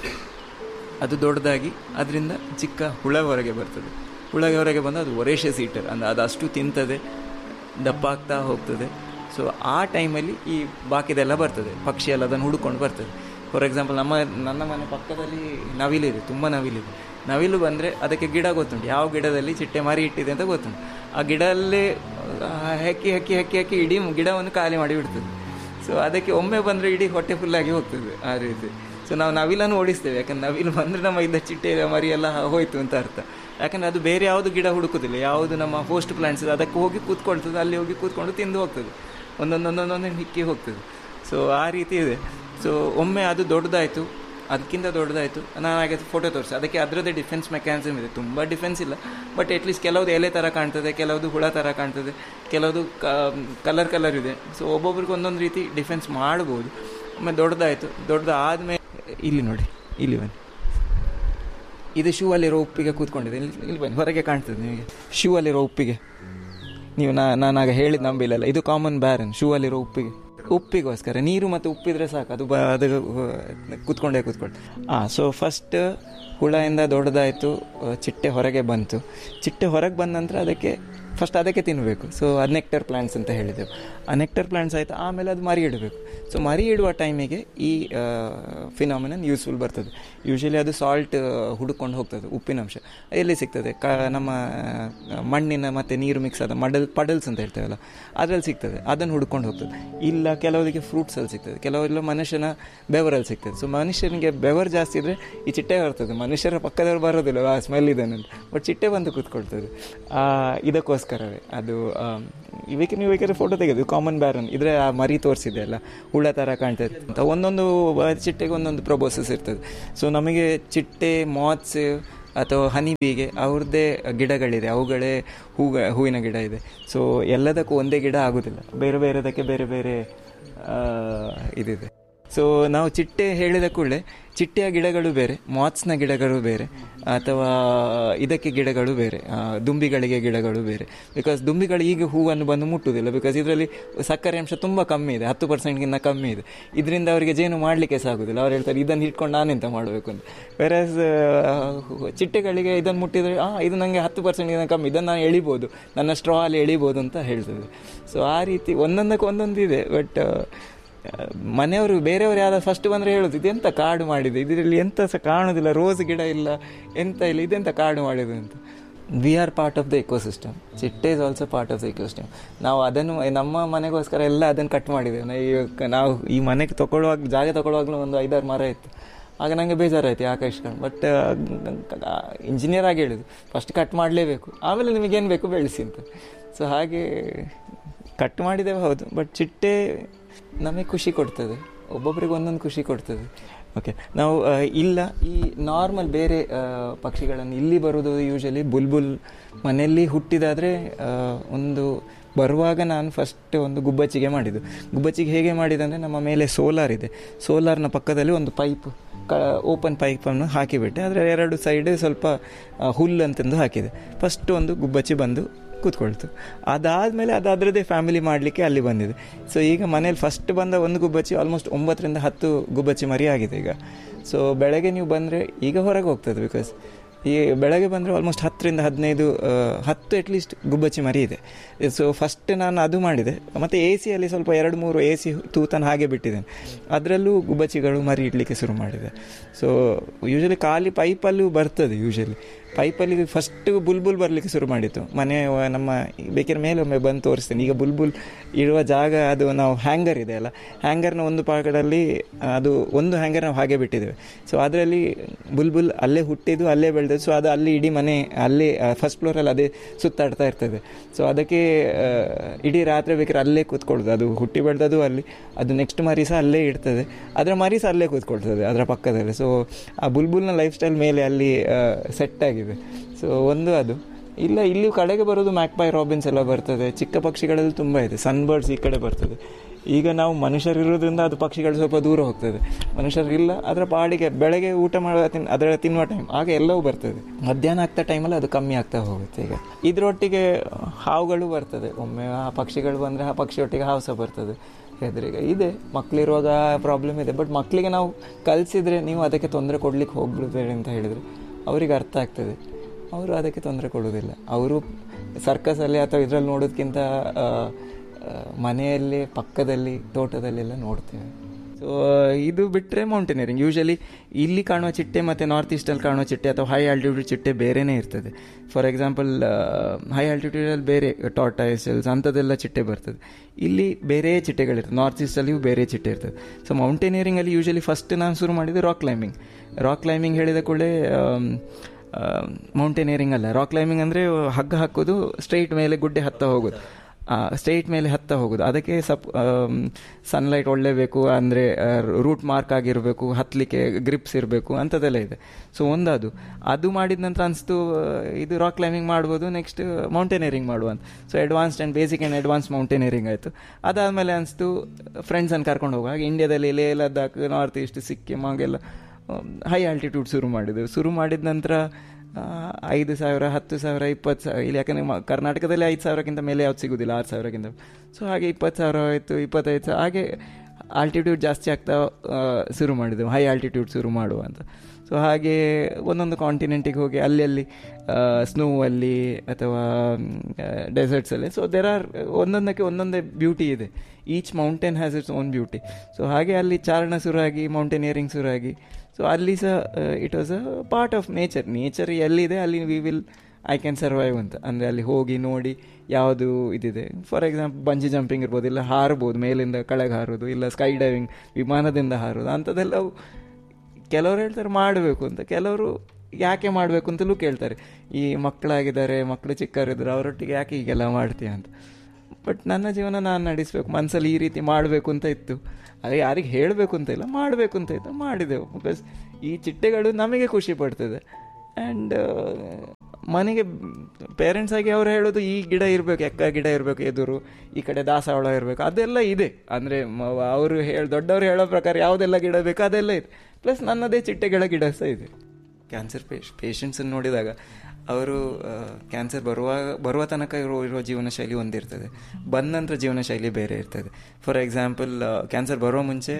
[SPEAKER 1] ಅದು ದೊಡ್ಡದಾಗಿ ಅದರಿಂದ ಚಿಕ್ಕ ಹುಳ ಹೊರಗೆ ಬರ್ತದೆ ಹುಳ ಹೊರಗೆ ಬಂದು ಅದು ಒರೇಷಸ್ ಈಟರ್ ಅಂದರೆ ಅದು ಅಷ್ಟು ತಿಂತದೆ ದಪ್ಪ ಆಗ್ತಾ ಹೋಗ್ತದೆ ಸೊ ಆ ಟೈಮಲ್ಲಿ ಈ ಬಾಕಿದೆಲ್ಲ ಬರ್ತದೆ ಪಕ್ಷಿ ಎಲ್ಲ ಅದನ್ನು ಹುಡುಕೊಂಡು ಬರ್ತದೆ ಫಾರ್ ಎಕ್ಸಾಂಪಲ್ ನಮ್ಮ ನನ್ನ ಮನೆ ಪಕ್ಕದಲ್ಲಿ ನವಿಲಿದೆ ತುಂಬ ನವಿಲಿದೆ ನವಿಲು ಬಂದರೆ ಅದಕ್ಕೆ ಗಿಡ ಗೊತ್ತುಂಟು ಯಾವ ಗಿಡದಲ್ಲಿ ಚಿಟ್ಟೆ ಮರಿ ಇಟ್ಟಿದೆ ಅಂತ ಗೊತ್ತುಂಟು ಆ ಗಿಡಲ್ಲೇ ಆ, ಹೆಕ್ಕಿ ಹೆಕ್ಕಿ ಹೆಕ್ಕಿ ಹೆಕ್ಕಿ ಇಡೀ ಗಿಡವನ್ನು ಖಾಲಿ ಮಾಡಿ ಬಿಡ್ತದೆ ಸೊ ಅದಕ್ಕೆ ಒಮ್ಮೆ ಬಂದರೆ ಇಡೀ ಹೊಟ್ಟೆ ಫುಲ್ಲಾಗಿ ಹೋಗ್ತದೆ ಆ ರೀತಿ ಸೊ ನಾವು ನವಿಲನ್ನು ಓಡಿಸ್ತೇವೆ ಯಾಕಂದ್ರೆ ನವಿಲು ಬಂದರೆ ನಮ್ಮ ಇದ್ದ ಚಿಟ್ಟೆ ಮರಿ ಎಲ್ಲ ಹೋಯ್ತು ಅಂತ ಅರ್ಥ ಯಾಕಂದ್ರೆ ಅದು ಬೇರೆ ಯಾವುದು ಗಿಡ ಹುಡುಕುದಿಲ್ಲ ಯಾವುದು ನಮ್ಮ ಹೋಸ್ಟ್ ಪ್ಲಾಂಟ್ಸ್ ಇದೆ ಅದಕ್ಕೆ ಹೋಗಿ ಕೂತ್ಕೊಳ್ತದೆ ಅಲ್ಲಿ ಹೋಗಿ ಕೂತ್ಕೊಂಡು ತಿಂದು ಹೋಗ್ತದೆ ಒಂದೊಂದೊಂದೊಂದೊಂದು ಹಿಕ್ಕಿ ಹೋಗ್ತದೆ ಸೊ ಆ ರೀತಿ ಇದೆ ಸೊ ಒಮ್ಮೆ ಅದು ದೊಡ್ಡದಾಯಿತು ಅದಕ್ಕಿಂತ ದೊಡ್ಡದಾಯಿತು ನಾನು ಹಾಗೆ ಫೋಟೋ ತೋರಿಸಿ ಅದಕ್ಕೆ ಅದರದ್ದೇ ಡಿಫೆನ್ಸ್ ಮೆಕ್ಯಾನಿಸಮ್ ಇದೆ ತುಂಬ ಡಿಫೆನ್ಸ್ ಇಲ್ಲ ಬಟ್ ಅಟ್ಲೀಸ್ಟ್ ಕೆಲವುದು ಎಲೆ ಥರ ಕಾಣ್ತದೆ ಕೆಲವುದು ಹುಳ ಥರ ಕಾಣ್ತದೆ ಕೆಲವುದು ಕಲರ್ ಕಲರ್ ಇದೆ ಸೊ ಒಬ್ಬೊಬ್ರಿಗೆ ಒಂದೊಂದು ರೀತಿ ಡಿಫೆನ್ಸ್ ಮಾಡ್ಬೋದು ಒಮ್ಮೆ ದೊಡ್ಡದಾಯಿತು ದೊಡ್ಡದಾದ್ಮೇಲೆ ಇಲ್ಲಿ ನೋಡಿ ಇಲ್ಲಿ ಬನ್ನಿ ಇದು ಶೂ ಅಲ್ಲಿರೋ ಉಪ್ಪಿಗೆ ಕೂತ್ಕೊಂಡಿದೆ ಇಲ್ಲಿ ಇಲ್ಲಿ ಬನ್ನಿ ಹೊರಗೆ ಕಾಣ್ತದೆ ನಿಮಗೆ ಶೂ ಅಲ್ಲಿರೋ ಉಪ್ಪಿಗೆ ನೀವು ನಾ ನಾನು ಆಗ ಹೇಳಿದ ನಂಬಿಲ್ಲಲ್ಲ ಇದು ಕಾಮನ್ ಬ್ಯಾರನ್ ಶೂ ಅಲ್ಲಿರೋ ಉಪ್ಪಿಗೆ ಉಪ್ಪಿಗೋಸ್ಕರ ನೀರು ಮತ್ತು ಉಪ್ಪಿದ್ರೆ ಸಾಕು ಅದು ಬ ಅದು ಅಹ್, ಕೂತ್ಕೊಂಡೇ ಕೂತ್ಕೊಂಡು ಹಾಂ ಸೊ ಫಸ್ಟ್ ಹುಳದಿಂದ ದೊಡ್ಡದಾಯಿತು ಅಹ್, ಚಿಟ್ಟೆ ಹೊರಗೆ ಬಂತು ಚಿಟ್ಟೆ ಹೊರಗೆ ಬಂದ ನಂತರ ಅದಕ್ಕೆ ಫಸ್ಟ್ ಅದಕ್ಕೆ ತಿನ್ನಬೇಕು ಸೊ ಅದು ನೆಕ್ಟರ್ ಪ್ಲಾಂಟ್ಸ್ ಅಂತ ಹೇಳಿದೆವು ಆ ನೆಕ್ಟರ್ ಪ್ಲಾಂಟ್ಸ್ ಆಯಿತು ಆಮೇಲೆ ಅದು ಮರಿ ಇಡಬೇಕು ಸೊ ಮರಿ ಇಡುವ ಟೈಮಿಗೆ ಈ ಫಿನಾಮಿನನ್ ಯೂಸ್ಫುಲ್ ಬರ್ತದೆ ಯೂಶಲಿ ಅದು ಸಾಲ್ಟ್ ಹುಡುಕೊಂಡು ಹೋಗ್ತದೆ ಉಪ್ಪಿನಂಶ ಎಲ್ಲಿ ಸಿಗ್ತದೆ ಕ ನಮ್ಮ ಆ, ಮಣ್ಣಿನ ಮತ್ತು ನೀರು ಮಿಕ್ಸ್ ಆದ ಮಡಲ್ ಪಡಲ್ಸ್ ಅಂತ ಹೇಳ್ತೇವಲ್ಲ ಅದರಲ್ಲಿ ಸಿಗ್ತದೆ ಅದನ್ನು ಹುಡ್ಕೊಂಡು ಹೋಗ್ತದೆ ಇಲ್ಲ ಕೆಲವರಿಗೆ ಫ್ರೂಟ್ಸಲ್ಲಿ ಸಿಗ್ತದೆ ಕೆಲವೆಲ್ಲ ಮನುಷ್ಯನ ಬೆವರಲ್ಲಿ ಸಿಗ್ತದೆ ಸೊ ಮನುಷ್ಯನಿಗೆ ಬೆವರ್ ಜಾಸ್ತಿ ಇದ್ದರೆ ಈ ಚಿಟ್ಟೆ ಬರ್ತದೆ ಮನುಷ್ಯರ ಪಕ್ಕದವ್ರು ಬರೋದಿಲ್ಲ ಆ ಸ್ಮೆಲ್ ಇದೆ ಅಂತ ಬಟ್ ಚಿಟ್ಟೆ ಬಂದು ಕೂತ್ಕೊಳ್ತದೆ ಆ, ಇದಕ್ಕೋಸ್ಕರವೇ ಅದು ಇವಕ್ಕೆ ನೀವು ಬೇಕಾದ್ರೆ ಫೋಟೋ ತೆಗೆದು ಕಾಮನ್ ಬ್ಯಾರನ್ ಇದ್ರೆ ಆ ಮರಿ ತೋರಿಸಿದೆ ಅಲ್ಲ ಹುಳ ಥರ ಕಾಣ್ತದೆ ಅಂತ ಒಂದೊಂದು ಆ, ಚಿಟ್ಟೆಗೆ ಒಂದೊಂದು ಪ್ರೊಬೋಸಸ್ ಇರ್ತದೆ ಸೊ ನಮಗೆ ಚಿಟ್ಟೆ ಮಾತ್ಸ್ ಅಥವಾ ಹನಿ ಬೀಗೆ ಅವ್ರದ್ದೇ ಗಿಡಗಳಿದೆ ಅವುಗಳೇ ಹೂಗ ಹೂವಿನ ಗಿಡ ಇದೆ ಸೊ ಎಲ್ಲದಕ್ಕೂ ಒಂದೇ ಗಿಡ ಆಗೋದಿಲ್ಲ ಬೇರೆ ಬೇರೆದಕ್ಕೆ ಬೇರೆ ಬೇರೆ ಆ, ಇದಿದೆ ಸೊ ನಾವು ಚಿಟ್ಟೆ ಹೇಳಿದ ಕೂಡಲೇ ಚಿಟ್ಟೆಯ ಗಿಡಗಳು ಬೇರೆ ಮಾತ್ಸ್ನ ಗಿಡಗಳು ಬೇರೆ ಅಥವಾ ಇದಕ್ಕೆ ಗಿಡಗಳು ಬೇರೆ ಆ, ದುಂಬಿಗಳಿಗೆ ಗಿಡಗಳು ಬೇರೆ ಬಿಕಾಸ್ ದುಂಬಿಗಳು ಈಗ ಹೂವನ್ನು ಬಂದು ಮುಟ್ಟುವುದಿಲ್ಲ ಬಿಕಾಸ್ ಇದರಲ್ಲಿ ಸಕ್ಕರೆ ಅಂಶ ತುಂಬ ಕಮ್ಮಿ ಇದೆ ಹತ್ತು ಪರ್ಸೆಂಟ್ಗಿಂತ ಕಮ್ಮಿ ಇದೆ ಇದರಿಂದ ಅವರಿಗೆ ಜೇನು ಮಾಡಲಿಕ್ಕೆ ಸಾಗುದಿಲ್ಲ ಅವ್ರು ಹೇಳ್ತಾರೆ ಇದನ್ನು ಇಟ್ಕೊಂಡು ನಾನೆಂತ ಮಾಡಬೇಕು ಅಂತ ವೆರಸ್ ಚಿಟ್ಟೆಗಳಿಗೆ ಇದನ್ನು ಮುಟ್ಟಿದರೆ ಆ ಇದು ನನಗೆ ಹತ್ತು ಪರ್ಸೆಂಟ್ಗಿಂತ ಕಮ್ಮಿ ಇದನ್ನು ನಾನು ಎಳಿಬೋದು ನನ್ನ ಸ್ಟ್ರಾ ಅಲ್ಲಿ ಎಳಿಬೋದು ಅಂತ ಹೇಳ್ತದೆ ಸೊ ಆ ರೀತಿ ಒಂದೊಂದಕ್ಕೆ ಒಂದೊಂದು ಇದೆ ಬಟ್ ಮನೆಯವರು ಬೇರೆಯವರು ಯಾವ್ದು ಫಸ್ಟ್ ಬಂದರೆ ಹೇಳೋದು ಇದೆಂತ ಕಾಡು ಮಾಡಿದೆ ಇದರಲ್ಲಿ ಎಂತ ಸಹ ಕಾಣೋದಿಲ್ಲ ರೋಸ್ ಗಿಡ ಇಲ್ಲ ಎಂತ ಇಲ್ಲ ಇದೆಂತ ಕಾಡು ಮಾಡಿದೆ ಅಂತ we are part of the ecosystem ಚಿಟ್ಟೆ is also part of the ecosystem ನಾವು ಅದನ್ನು ನಮ್ಮ ಮನೆಗೋಸ್ಕರ ಎಲ್ಲ ಅದನ್ನು ಕಟ್ ಮಾಡಿದ್ದೇವೆ ನಾವು ಈಗ ನಾವು ಈ ಮನೆಗೆ ತಗೊಳ್ಳುವಾಗ ಜಾಗ ತಗೊಳ್ಳುವಾಗಲೂ ಒಂದು ಐದಾರು ಮರ ಇತ್ತು ಆಗ ನನಗೆ ಬೇಜಾರಾಯ್ತು ಯಾಕೆ ಇಸ್ಕೊಂಡು ಬಟ್ ಇಂಜಿನಿಯರ್ ಆಗಿ ಹೇಳಿದ್ದು ಫಸ್ಟ್ ಕಟ್ ಮಾಡಲೇಬೇಕು ಆಮೇಲೆ ನಿಮಗೇನು ಬೇಕು ಬೆಳೆಸಿ ಅಂತ ಸೊ ಹಾಗೆ ಕಟ್ ಮಾಡಿದ್ದೇವೆ ಹೌದು ಬಟ್ ಚಿಟ್ಟೆ ನಮಗೆ ಖುಷಿ ಕೊಡ್ತದೆ ಒಬ್ಬೊಬ್ಬರಿಗೆ ಒಂದೊಂದು ಖುಷಿ ಕೊಡ್ತದೆ ಓಕೆ ನಾವು ಆ, ಇಲ್ಲ ಈ ನಾರ್ಮಲ್ ಬೇರೆ ಆ, ಪಕ್ಷಿಗಳನ್ನು ಇಲ್ಲಿ ಬರೋದು ಯೂಶಲಿ ಬುಲ್ಬುಲ್ ಮನೆಯಲ್ಲಿ ಹುಟ್ಟಿದಾದರೆ ಒಂದು ಬರುವಾಗ ನಾನು ಫಸ್ಟ್ ಒಂದು ಗುಬ್ಬಚ್ಚಿಗೆ ಮಾಡಿದ್ದು ಗುಬ್ಬಚ್ಚಿಗೆ ಹೇಗೆ ಮಾಡಿದೆ ಅಂದರೆ ನಮ್ಮ ಮೇಲೆ ಸೋಲಾರ್ ಇದೆ ಸೋಲಾರ್ನ ಪಕ್ಕದಲ್ಲಿ ಒಂದು ಪೈಪ್ ಕ ಓಪನ್ ಪೈಪನ್ನು ಹಾಕಿಬಿಟ್ಟೆ ಅದರ ಎರಡು ಸೈಡ್ ಸ್ವಲ್ಪ ಆ, ಹುಲ್ಲು ಅಂತಂದು ಹಾಕಿದೆ ಫಸ್ಟ್ ಒಂದು ಗುಬ್ಬಚ್ಚಿ ಬಂದು ಕೂತ್ಕೊಳ್ತು ಅದಾದಮೇಲೆ ಅದು ಅದರದ್ದೇ ಫ್ಯಾಮಿಲಿ ಮಾಡಲಿಕ್ಕೆ ಅಲ್ಲಿ ಬಂದಿದೆ ಸೊ ಈಗ ಮನೇಲಿ ಫಸ್ಟ್ ಬಂದ ಒಂದು ಗುಬ್ಬಚ್ಚಿ ಆಲ್ಮೋಸ್ಟ್ ಒಂಬತ್ತರಿಂದ ಹತ್ತು ಗುಬ್ಬಚ್ಚಿ ಮರಿ ಆಗಿದೆ ಈಗ ಸೊ ಬೆಳಗ್ಗೆ ನೀವು ಬಂದರೆ ಈಗ ಹೊರಗೆ ಹೋಗ್ತದೆ ಬಿಕಾಸ್ ಈ ಬೆಳಗ್ಗೆ ಬಂದರೆ ಆಲ್ಮೋಸ್ಟ್ ಹತ್ತರಿಂದ ಹದಿನೈದು ಆ, ಹತ್ತು ಅಟ್ಲೀಸ್ಟ್ ಗುಬ್ಬಚ್ಚಿ ಮರಿ ಇದೆ ಸೊ ಫಸ್ಟ್ ನಾನು ಅದು ಮಾಡಿದೆ ಮತ್ತು ಎ ಸಿಯಲ್ಲಿ ಸ್ವಲ್ಪ ಎರಡು ಮೂರು ಎ ಸಿ ತೂತನ್ನು ಹಾಗೆ ಬಿಟ್ಟಿದ್ದೇನೆ ಅದರಲ್ಲೂ ಗುಬ್ಬಚ್ಚಿಗಳು ಮರಿ ಇಡಲಿಕ್ಕೆ ಶುರು ಮಾಡಿದೆ ಸೊ ಯೂಶಲಿ ಖಾಲಿ ಪೈಪಲ್ಲೂ ಬರ್ತದೆ ಯೂಶಲಿ ಪೈಪಲ್ಲಿ ಫಸ್ಟ್ ಬುಲ್ಬುಲ್ ಬರಲಿಕ್ಕೆ ಶುರು ಮಾಡಿತ್ತು ಮನೆ ವ- ನಮ್ಮ ಬೇಕಿದ್ರೆ ಮೇಲೆ ಒಮ್ಮೆ ಬಂದು ತೋರಿಸ್ತೇನೆ ಈಗ ಬುಲ್ಬುಲ್ ಇರುವ ಜಾಗ ಅದು ನಾವು ಹ್ಯಾಂಗರ್ ಇದೆ ಅಲ್ಲ ಹ್ಯಾಂಗರ್ನ ಒಂದು ಪಾಕದಲ್ಲಿ ಅದು ಒಂದು ಹ್ಯಾಂಗರ್ ನಾವು ಹಾಗೆ ಬಿಟ್ಟಿದ್ದೇವೆ ಸೊ ಅದರಲ್ಲಿ ಬುಲ್ಬುಲ್ ಅಲ್ಲೇ ಹುಟ್ಟಿದ್ದು ಅಲ್ಲೇ ಬೆಳೆದದ್ದು ಸೊ ಅದು ಅಲ್ಲಿ ಇಡೀ ಮನೆ ಅಲ್ಲೇ ಫಸ್ಟ್ ಫ್ಲೋರಲ್ಲಿ ಅದೇ ಸುತ್ತಾಡ್ತಾ ಇರ್ತದೆ ಸೊ ಅದಕ್ಕೆ ಆ, ಇಡೀ ರಾತ್ರಿ ಬೇಕಾದ್ರೆ ಅಲ್ಲೇ ಕೂತ್ಕೊಳ್ಳೋದು ಅದು ಹುಟ್ಟಿ ಬೆಳೆದದು ಅಲ್ಲಿ ಅದು ನೆಕ್ಸ್ಟ್ ಮರಿ ಸಹ ಅಲ್ಲೇ ಇಡ್ತದೆ ಅದರ ಮರಿ ಸಹ ಅಲ್ಲೇ ಕೂತ್ಕೊಳ್ತದೆ ಅದರ ಪಕ್ಕದಲ್ಲಿ ಸೊ ಆ ಬುಲ್ಬುಲ್ನ ಲೈಫ್ ಸ್ಟೈಲ್ ಮೇಲೆ ಅಲ್ಲಿ ಸೆಟ್ ಆಗಿದೆ ಸೊ ಒಂದು ಅದು ಇಲ್ಲ ಇಲ್ಲಿ ಕಡೆಗೆ ಬರೋದು ಮ್ಯಾಕ್ಬೈ ರಾಬಿನ್ಸ್ ಎಲ್ಲ ಬರ್ತದೆ ಚಿಕ್ಕ ಪಕ್ಷಿಗಳಲ್ಲಿ ತುಂಬ ಇದೆ ಸನ್ಬರ್ಡ್ಸ್ ಈ ಕಡೆ ಬರ್ತದೆ ಈಗ ನಾವು ಮನುಷ್ಯರಿರೋದ್ರಿಂದ ಅದು ಪಕ್ಷಿಗಳು ಸ್ವಲ್ಪ ದೂರ ಹೋಗ್ತದೆ ಮನುಷ್ಯರಿಲ್ಲ ಅದರ ಪಾಡಿಗೆ ಬೆಳಗ್ಗೆ ಊಟ ಮಾಡುವ ತಿನ್ ಅದರ ತಿನ್ನುವ ಟೈಮ್ ಆಗ ಎಲ್ಲವೂ ಬರ್ತದೆ ಮಧ್ಯಾಹ್ನ ಆಗ್ತಾ ಟೈಮಲ್ಲಿ ಅದು ಕಮ್ಮಿ ಆಗ್ತಾ ಹೋಗುತ್ತೆ ಈಗ ಇದರೊಟ್ಟಿಗೆ ಹಾವುಗಳು ಬರ್ತದೆ ಒಮ್ಮೆ ಆ ಪಕ್ಷಿಗಳು ಬಂದರೆ ಆ ಪಕ್ಷಿಯೊಟ್ಟಿಗೆ ಹಾವು ಸಹ ಬರ್ತದೆ ಹೆದರಿಗೆ ಇದೆ ಮಕ್ಕಳಿರುವಾಗ ಪ್ರಾಬ್ಲಮ್ ಇದೆ ಬಟ್ ಮಕ್ಕಳಿಗೆ ನಾವು ಕಲಿಸಿದ್ರೆ ನೀವು ಅದಕ್ಕೆ ತೊಂದರೆ ಕೊಡ್ಲಿಕ್ಕೆ ಹೋಗ್ಬಿಡ್ಬೇಡಿ ಅಂತ ಹೇಳಿದರೆ ಅವರಿಗೆ ಅರ್ಥ ಆಗ್ತದೆ ಅವರು ಅದಕ್ಕೆ ತೊಂದರೆ ಕೊಡೋದಿಲ್ಲ ಅವರು ಸರ್ಕಸಲ್ಲಿ ಅಥವಾ ಇದರಲ್ಲಿ ನೋಡೋದಕ್ಕಿಂತ ಆ, ಆ, ಮನೆಯಲ್ಲಿ ಪಕ್ಕದಲ್ಲಿ ತೋಟದಲ್ಲೆಲ್ಲ ನೋಡ್ತೇವೆ ಸೊ ಇದು ಬಿಟ್ಟರೆ ಮೌಂಟೇನಿಯರಿಂಗ್ ಯೂಶಲಿ ಇಲ್ಲಿ ಕಾಣುವ ಚಿಟ್ಟೆ ಮತ್ತು ನಾರ್ತ್ ಈಸ್ಟಲ್ಲಿ ಕಾಣುವ ಚಿಟ್ಟೆ ಅಥವಾ ಹೈ ಆಲ್ಟಿಟ್ಯೂಡ್ ಚಿಟ್ಟೆ ಬೇರೆನೇ ಇರ್ತದೆ ಫಾರ್ ಎಕ್ಸಾಂಪಲ್ ಹೈ ಆಲ್ಟಿಟ್ಯೂಡಲ್ಲಿ ಬೇರೆ ಟಾಟಾಯ್ಸಲ್ಸ್ ಅಂಥದ್ದೆಲ್ಲ ಚಿಟ್ಟೆ ಬರ್ತದೆ ಇಲ್ಲಿ ಬೇರೆ ಚಿಟ್ಟೆಗಳಿರ್ತದೆ ನಾರ್ತ್ ಈಸ್ಟಲ್ಲಿಯೂ ಬೇರೆ ಚಿಟ್ಟೆ ಇರ್ತದೆ ಸೊ ಮೌಂಟೇನಿಯರಿಂಗಲ್ಲಿ ಯೂಶಲಿ ಫಸ್ಟ್ ನಾನು ಶುರು ಮಾಡಿದ್ದು ರಾಕ್ ಕ್ಲೈಂಬಿಂಗ್ ರಾಕ್ ಕ್ಲೈಂಬಿಂಗ್ ಹೇಳಿದ ಕೂಡಲೇ ಮೌಂಟೇನಿಯರಿಂಗ್ ಅಲ್ಲ ರಾಕ್ ಕ್ಲೈಂಬಿಂಗ್ ಅಂದರೆ ಹಗ್ಗ ಹಾಕೋದು ಸ್ಟ್ರೈಟ್ ಮೇಲೆ ಗುಡ್ಡೆ ಹತ್ತ ಹೋಗೋದು ಸ್ಟ್ರೈಟ್ ಮೇಲೆ ಹತ್ತ ಹೋಗೋದು ಅದಕ್ಕೆ ಸಪ್ ಸನ್ಲೈಟ್ ಒಳ್ಳೆ ಬೇಕು ಅಂದರೆ ರೂಟ್ ಮಾರ್ಕ್ ಆಗಿರಬೇಕು ಹತ್ತಲಿಕ್ಕೆ ಗ್ರಿಪ್ಸ್ ಇರಬೇಕು ಅಂಥದ್ದೆಲ್ಲ ಇದೆ ಸೊ ಒಂದದು ಅದು ಮಾಡಿದ ನಂತರ ಅನಿಸ್ತು ಇದು ರಾಕ್ ಕ್ಲೈಂಬಿಂಗ್ ಮಾಡ್ಬೋದು ನೆಕ್ಸ್ಟ್ ಮೌಂಟೇನಿಯರಿಂಗ್ ಮಾಡುವ ಅಂತ so advanced and basic and advance mountaineering ಆಯಿತು ಅದಾದಮೇಲೆ ಅನಿಸ್ತು ಫ್ರೆಂಡ್ಸನ್ನು ಕರ್ಕೊಂಡು ಹೋಗುವ ಹಾಗೆ ಇಂಡಿಯಾದಲ್ಲಿ ಲೇ ಲದ್ದಾಖ್ ನಾರ್ತ್ ಈಸ್ಟ್ ಸಿಕ್ಕಿಂ ಹಾಗೆಲ್ಲ ಹೈ ಆಲ್ಟಿಟ್ಯೂಡ್ ಶುರು ಮಾಡಿದೆವು ಶುರು ಮಾಡಿದ ನಂತರ ಆ, ಐದು ಸಾವಿರ ಹತ್ತು ಸಾವಿರ ಇಪ್ಪತ್ತು ಸಾವಿರ ಇಲ್ಲಿ ಯಾಕಂದರೆ ಮ ಕರ್ನಾಟಕದಲ್ಲಿ ಐದು ಸಾವಿರಕ್ಕಿಂತ ಮೇಲೆ ಯಾವ್ದು ಸಿಗೋದಿಲ್ಲ ಆರು ಸಾವಿರಕ್ಕಿಂತ ಸೊ ಹಾಗೆ ಇಪ್ಪತ್ತು ಸಾವಿರ ಆಯಿತು ಇಪ್ಪತ್ತೈದು ಸಾವಿರ ಹಾಗೆ ಆಲ್ಟಿಟ್ಯೂಡ್ ಜಾಸ್ತಿ ಆಗ್ತಾ ಆ, ಶುರು ಮಾಡಿದೆವು ಹೈ ಆಲ್ಟಿಟ್ಯೂಡ್ ಶುರು ಮಾಡುವ ಅಂತ ಸೊ ಹಾಗೆ ಒಂದೊಂದು ಕಾಂಟಿನೆಂಟಿಗೆ ಹೋಗಿ ಅಲ್ಲಿ ಅಲ್ಲಿ ಸ್ನೋ ಅಲ್ಲಿ ಅಥವಾ ಡೆಸರ್ಟ್ಸಲ್ಲಿ ಸೊ ದೆರ್ ಆರ್ ಒಂದೊಂದಕ್ಕೆ ಒಂದೊಂದೇ ಬ್ಯೂಟಿ ಇದೆ each mountain has its own beauty so ಹಾಗೆ ಅಲ್ಲಿ ಚಾರಣ ಶುರುವಾಗಿ ಮೌಂಟೇನಿಯರಿಂಗ್ ಶುರುವಾಗಿ ಸೊ ಅಲ್ಲಿ ಸಹ it was a part of nature nature ಎಲ್ಲಿದೆ ಅಲ್ಲಿ we will I can survive ಅಂತ ಅಂದರೆ ಅಲ್ಲಿ ಹೋಗಿ ನೋಡಿ ಯಾವುದು ಇದಿದೆ ಫಾರ್ ಎಕ್ಸಾಂಪಲ್ ಬಂಜಿ ಜಂಪಿಂಗ್ ಇರ್ಬೋದು ಇಲ್ಲ ಹಾರ್ಬೋದು ಮೇಲಿಂದ ಕೆಳಗೆ ಹಾರೋದು ಇಲ್ಲ ಸ್ಕೈ ಡೈವಿಂಗ್ ವಿಮಾನದಿಂದ ಹಾರೋದು ಅಂಥದ್ದೆಲ್ಲ ಕೆಲವರು ಹೇಳ್ತಾರೆ ಮಾಡಬೇಕು ಅಂತ ಕೆಲವರು ಯಾಕೆ ಮಾಡಬೇಕು ಅಂತಲೂ ಕೇಳ್ತಾರೆ ಈ ಮಕ್ಕಳಾಗಿದ್ದಾರೆ ಮಕ್ಕಳು ಚಿಕ್ಕವರಿದ್ದಾರೆ ಅವರೊಟ್ಟಿಗೆ ಯಾಕೆ ಹೀಗೆಲ್ಲ ಮಾಡ್ತೀಯ ಅಂತ ಬಟ್ ನನ್ನ ಜೀವನ ನಾನು ನಡೆಸಬೇಕು ಮನಸ್ಸಲ್ಲಿ ಈ ರೀತಿ ಮಾಡಬೇಕು ಅಂತ ಇತ್ತು ಅದು ಯಾರಿಗೆ ಹೇಳಬೇಕು ಅಂತ ಇಲ್ಲ ಮಾಡಬೇಕು ಅಂತ ಇತ್ತು ಮಾಡಿದೆವು ಬಿಕಾಸ್ ಈ ಚಿಟ್ಟೆಗಳು ನಮಗೆ ಖುಷಿ ಪಡ್ತದೆ ಆ್ಯಂಡ್ ಮನೆಗೆ ಪೇರೆಂಟ್ಸ್ ಆಗಿ ಅವ್ರು ಹೇಳೋದು ಈ ಗಿಡ ಇರಬೇಕು ಎಕ್ಕ ಗಿಡ ಇರಬೇಕು ಎದುರು ಈ ಕಡೆ ದಾಸವಾಳ ಇರಬೇಕು ಅದೆಲ್ಲ ಇದೆ ಅಂದರೆ ಅವರು ಹೇಳಿ ದೊಡ್ಡವರು ಹೇಳೋ ಪ್ರಕಾರ ಯಾವುದೆಲ್ಲ ಗಿಡ ಬೇಕು ಅದೆಲ್ಲ ಇದೆ ಪ್ಲಸ್ ನನ್ನದೇ ಚಿಟ್ಟೆಗಳ ಗಿಡ ಸಹ ಇದೆ ಕ್ಯಾನ್ಸರ್ ಪೇಶ್ ಪೇಷಂಟ್ಸನ್ನು ನೋಡಿದಾಗ ಅವರು ಕ್ಯಾನ್ಸರ್ ಬರುವ ಬರುವ ತನಕ ಇರೋ ಇರೋ ಜೀವನ ಶೈಲಿ ಒಂದಿರ್ತದೆ ಬಂದ ನಂತರ ಜೀವನ ಶೈಲಿ ಬೇರೆ ಇರ್ತದೆ ಫಾರ್ ಎಕ್ಸಾಂಪಲ್ ಕ್ಯಾನ್ಸರ್ ಬರುವ ಮುಂಚೆ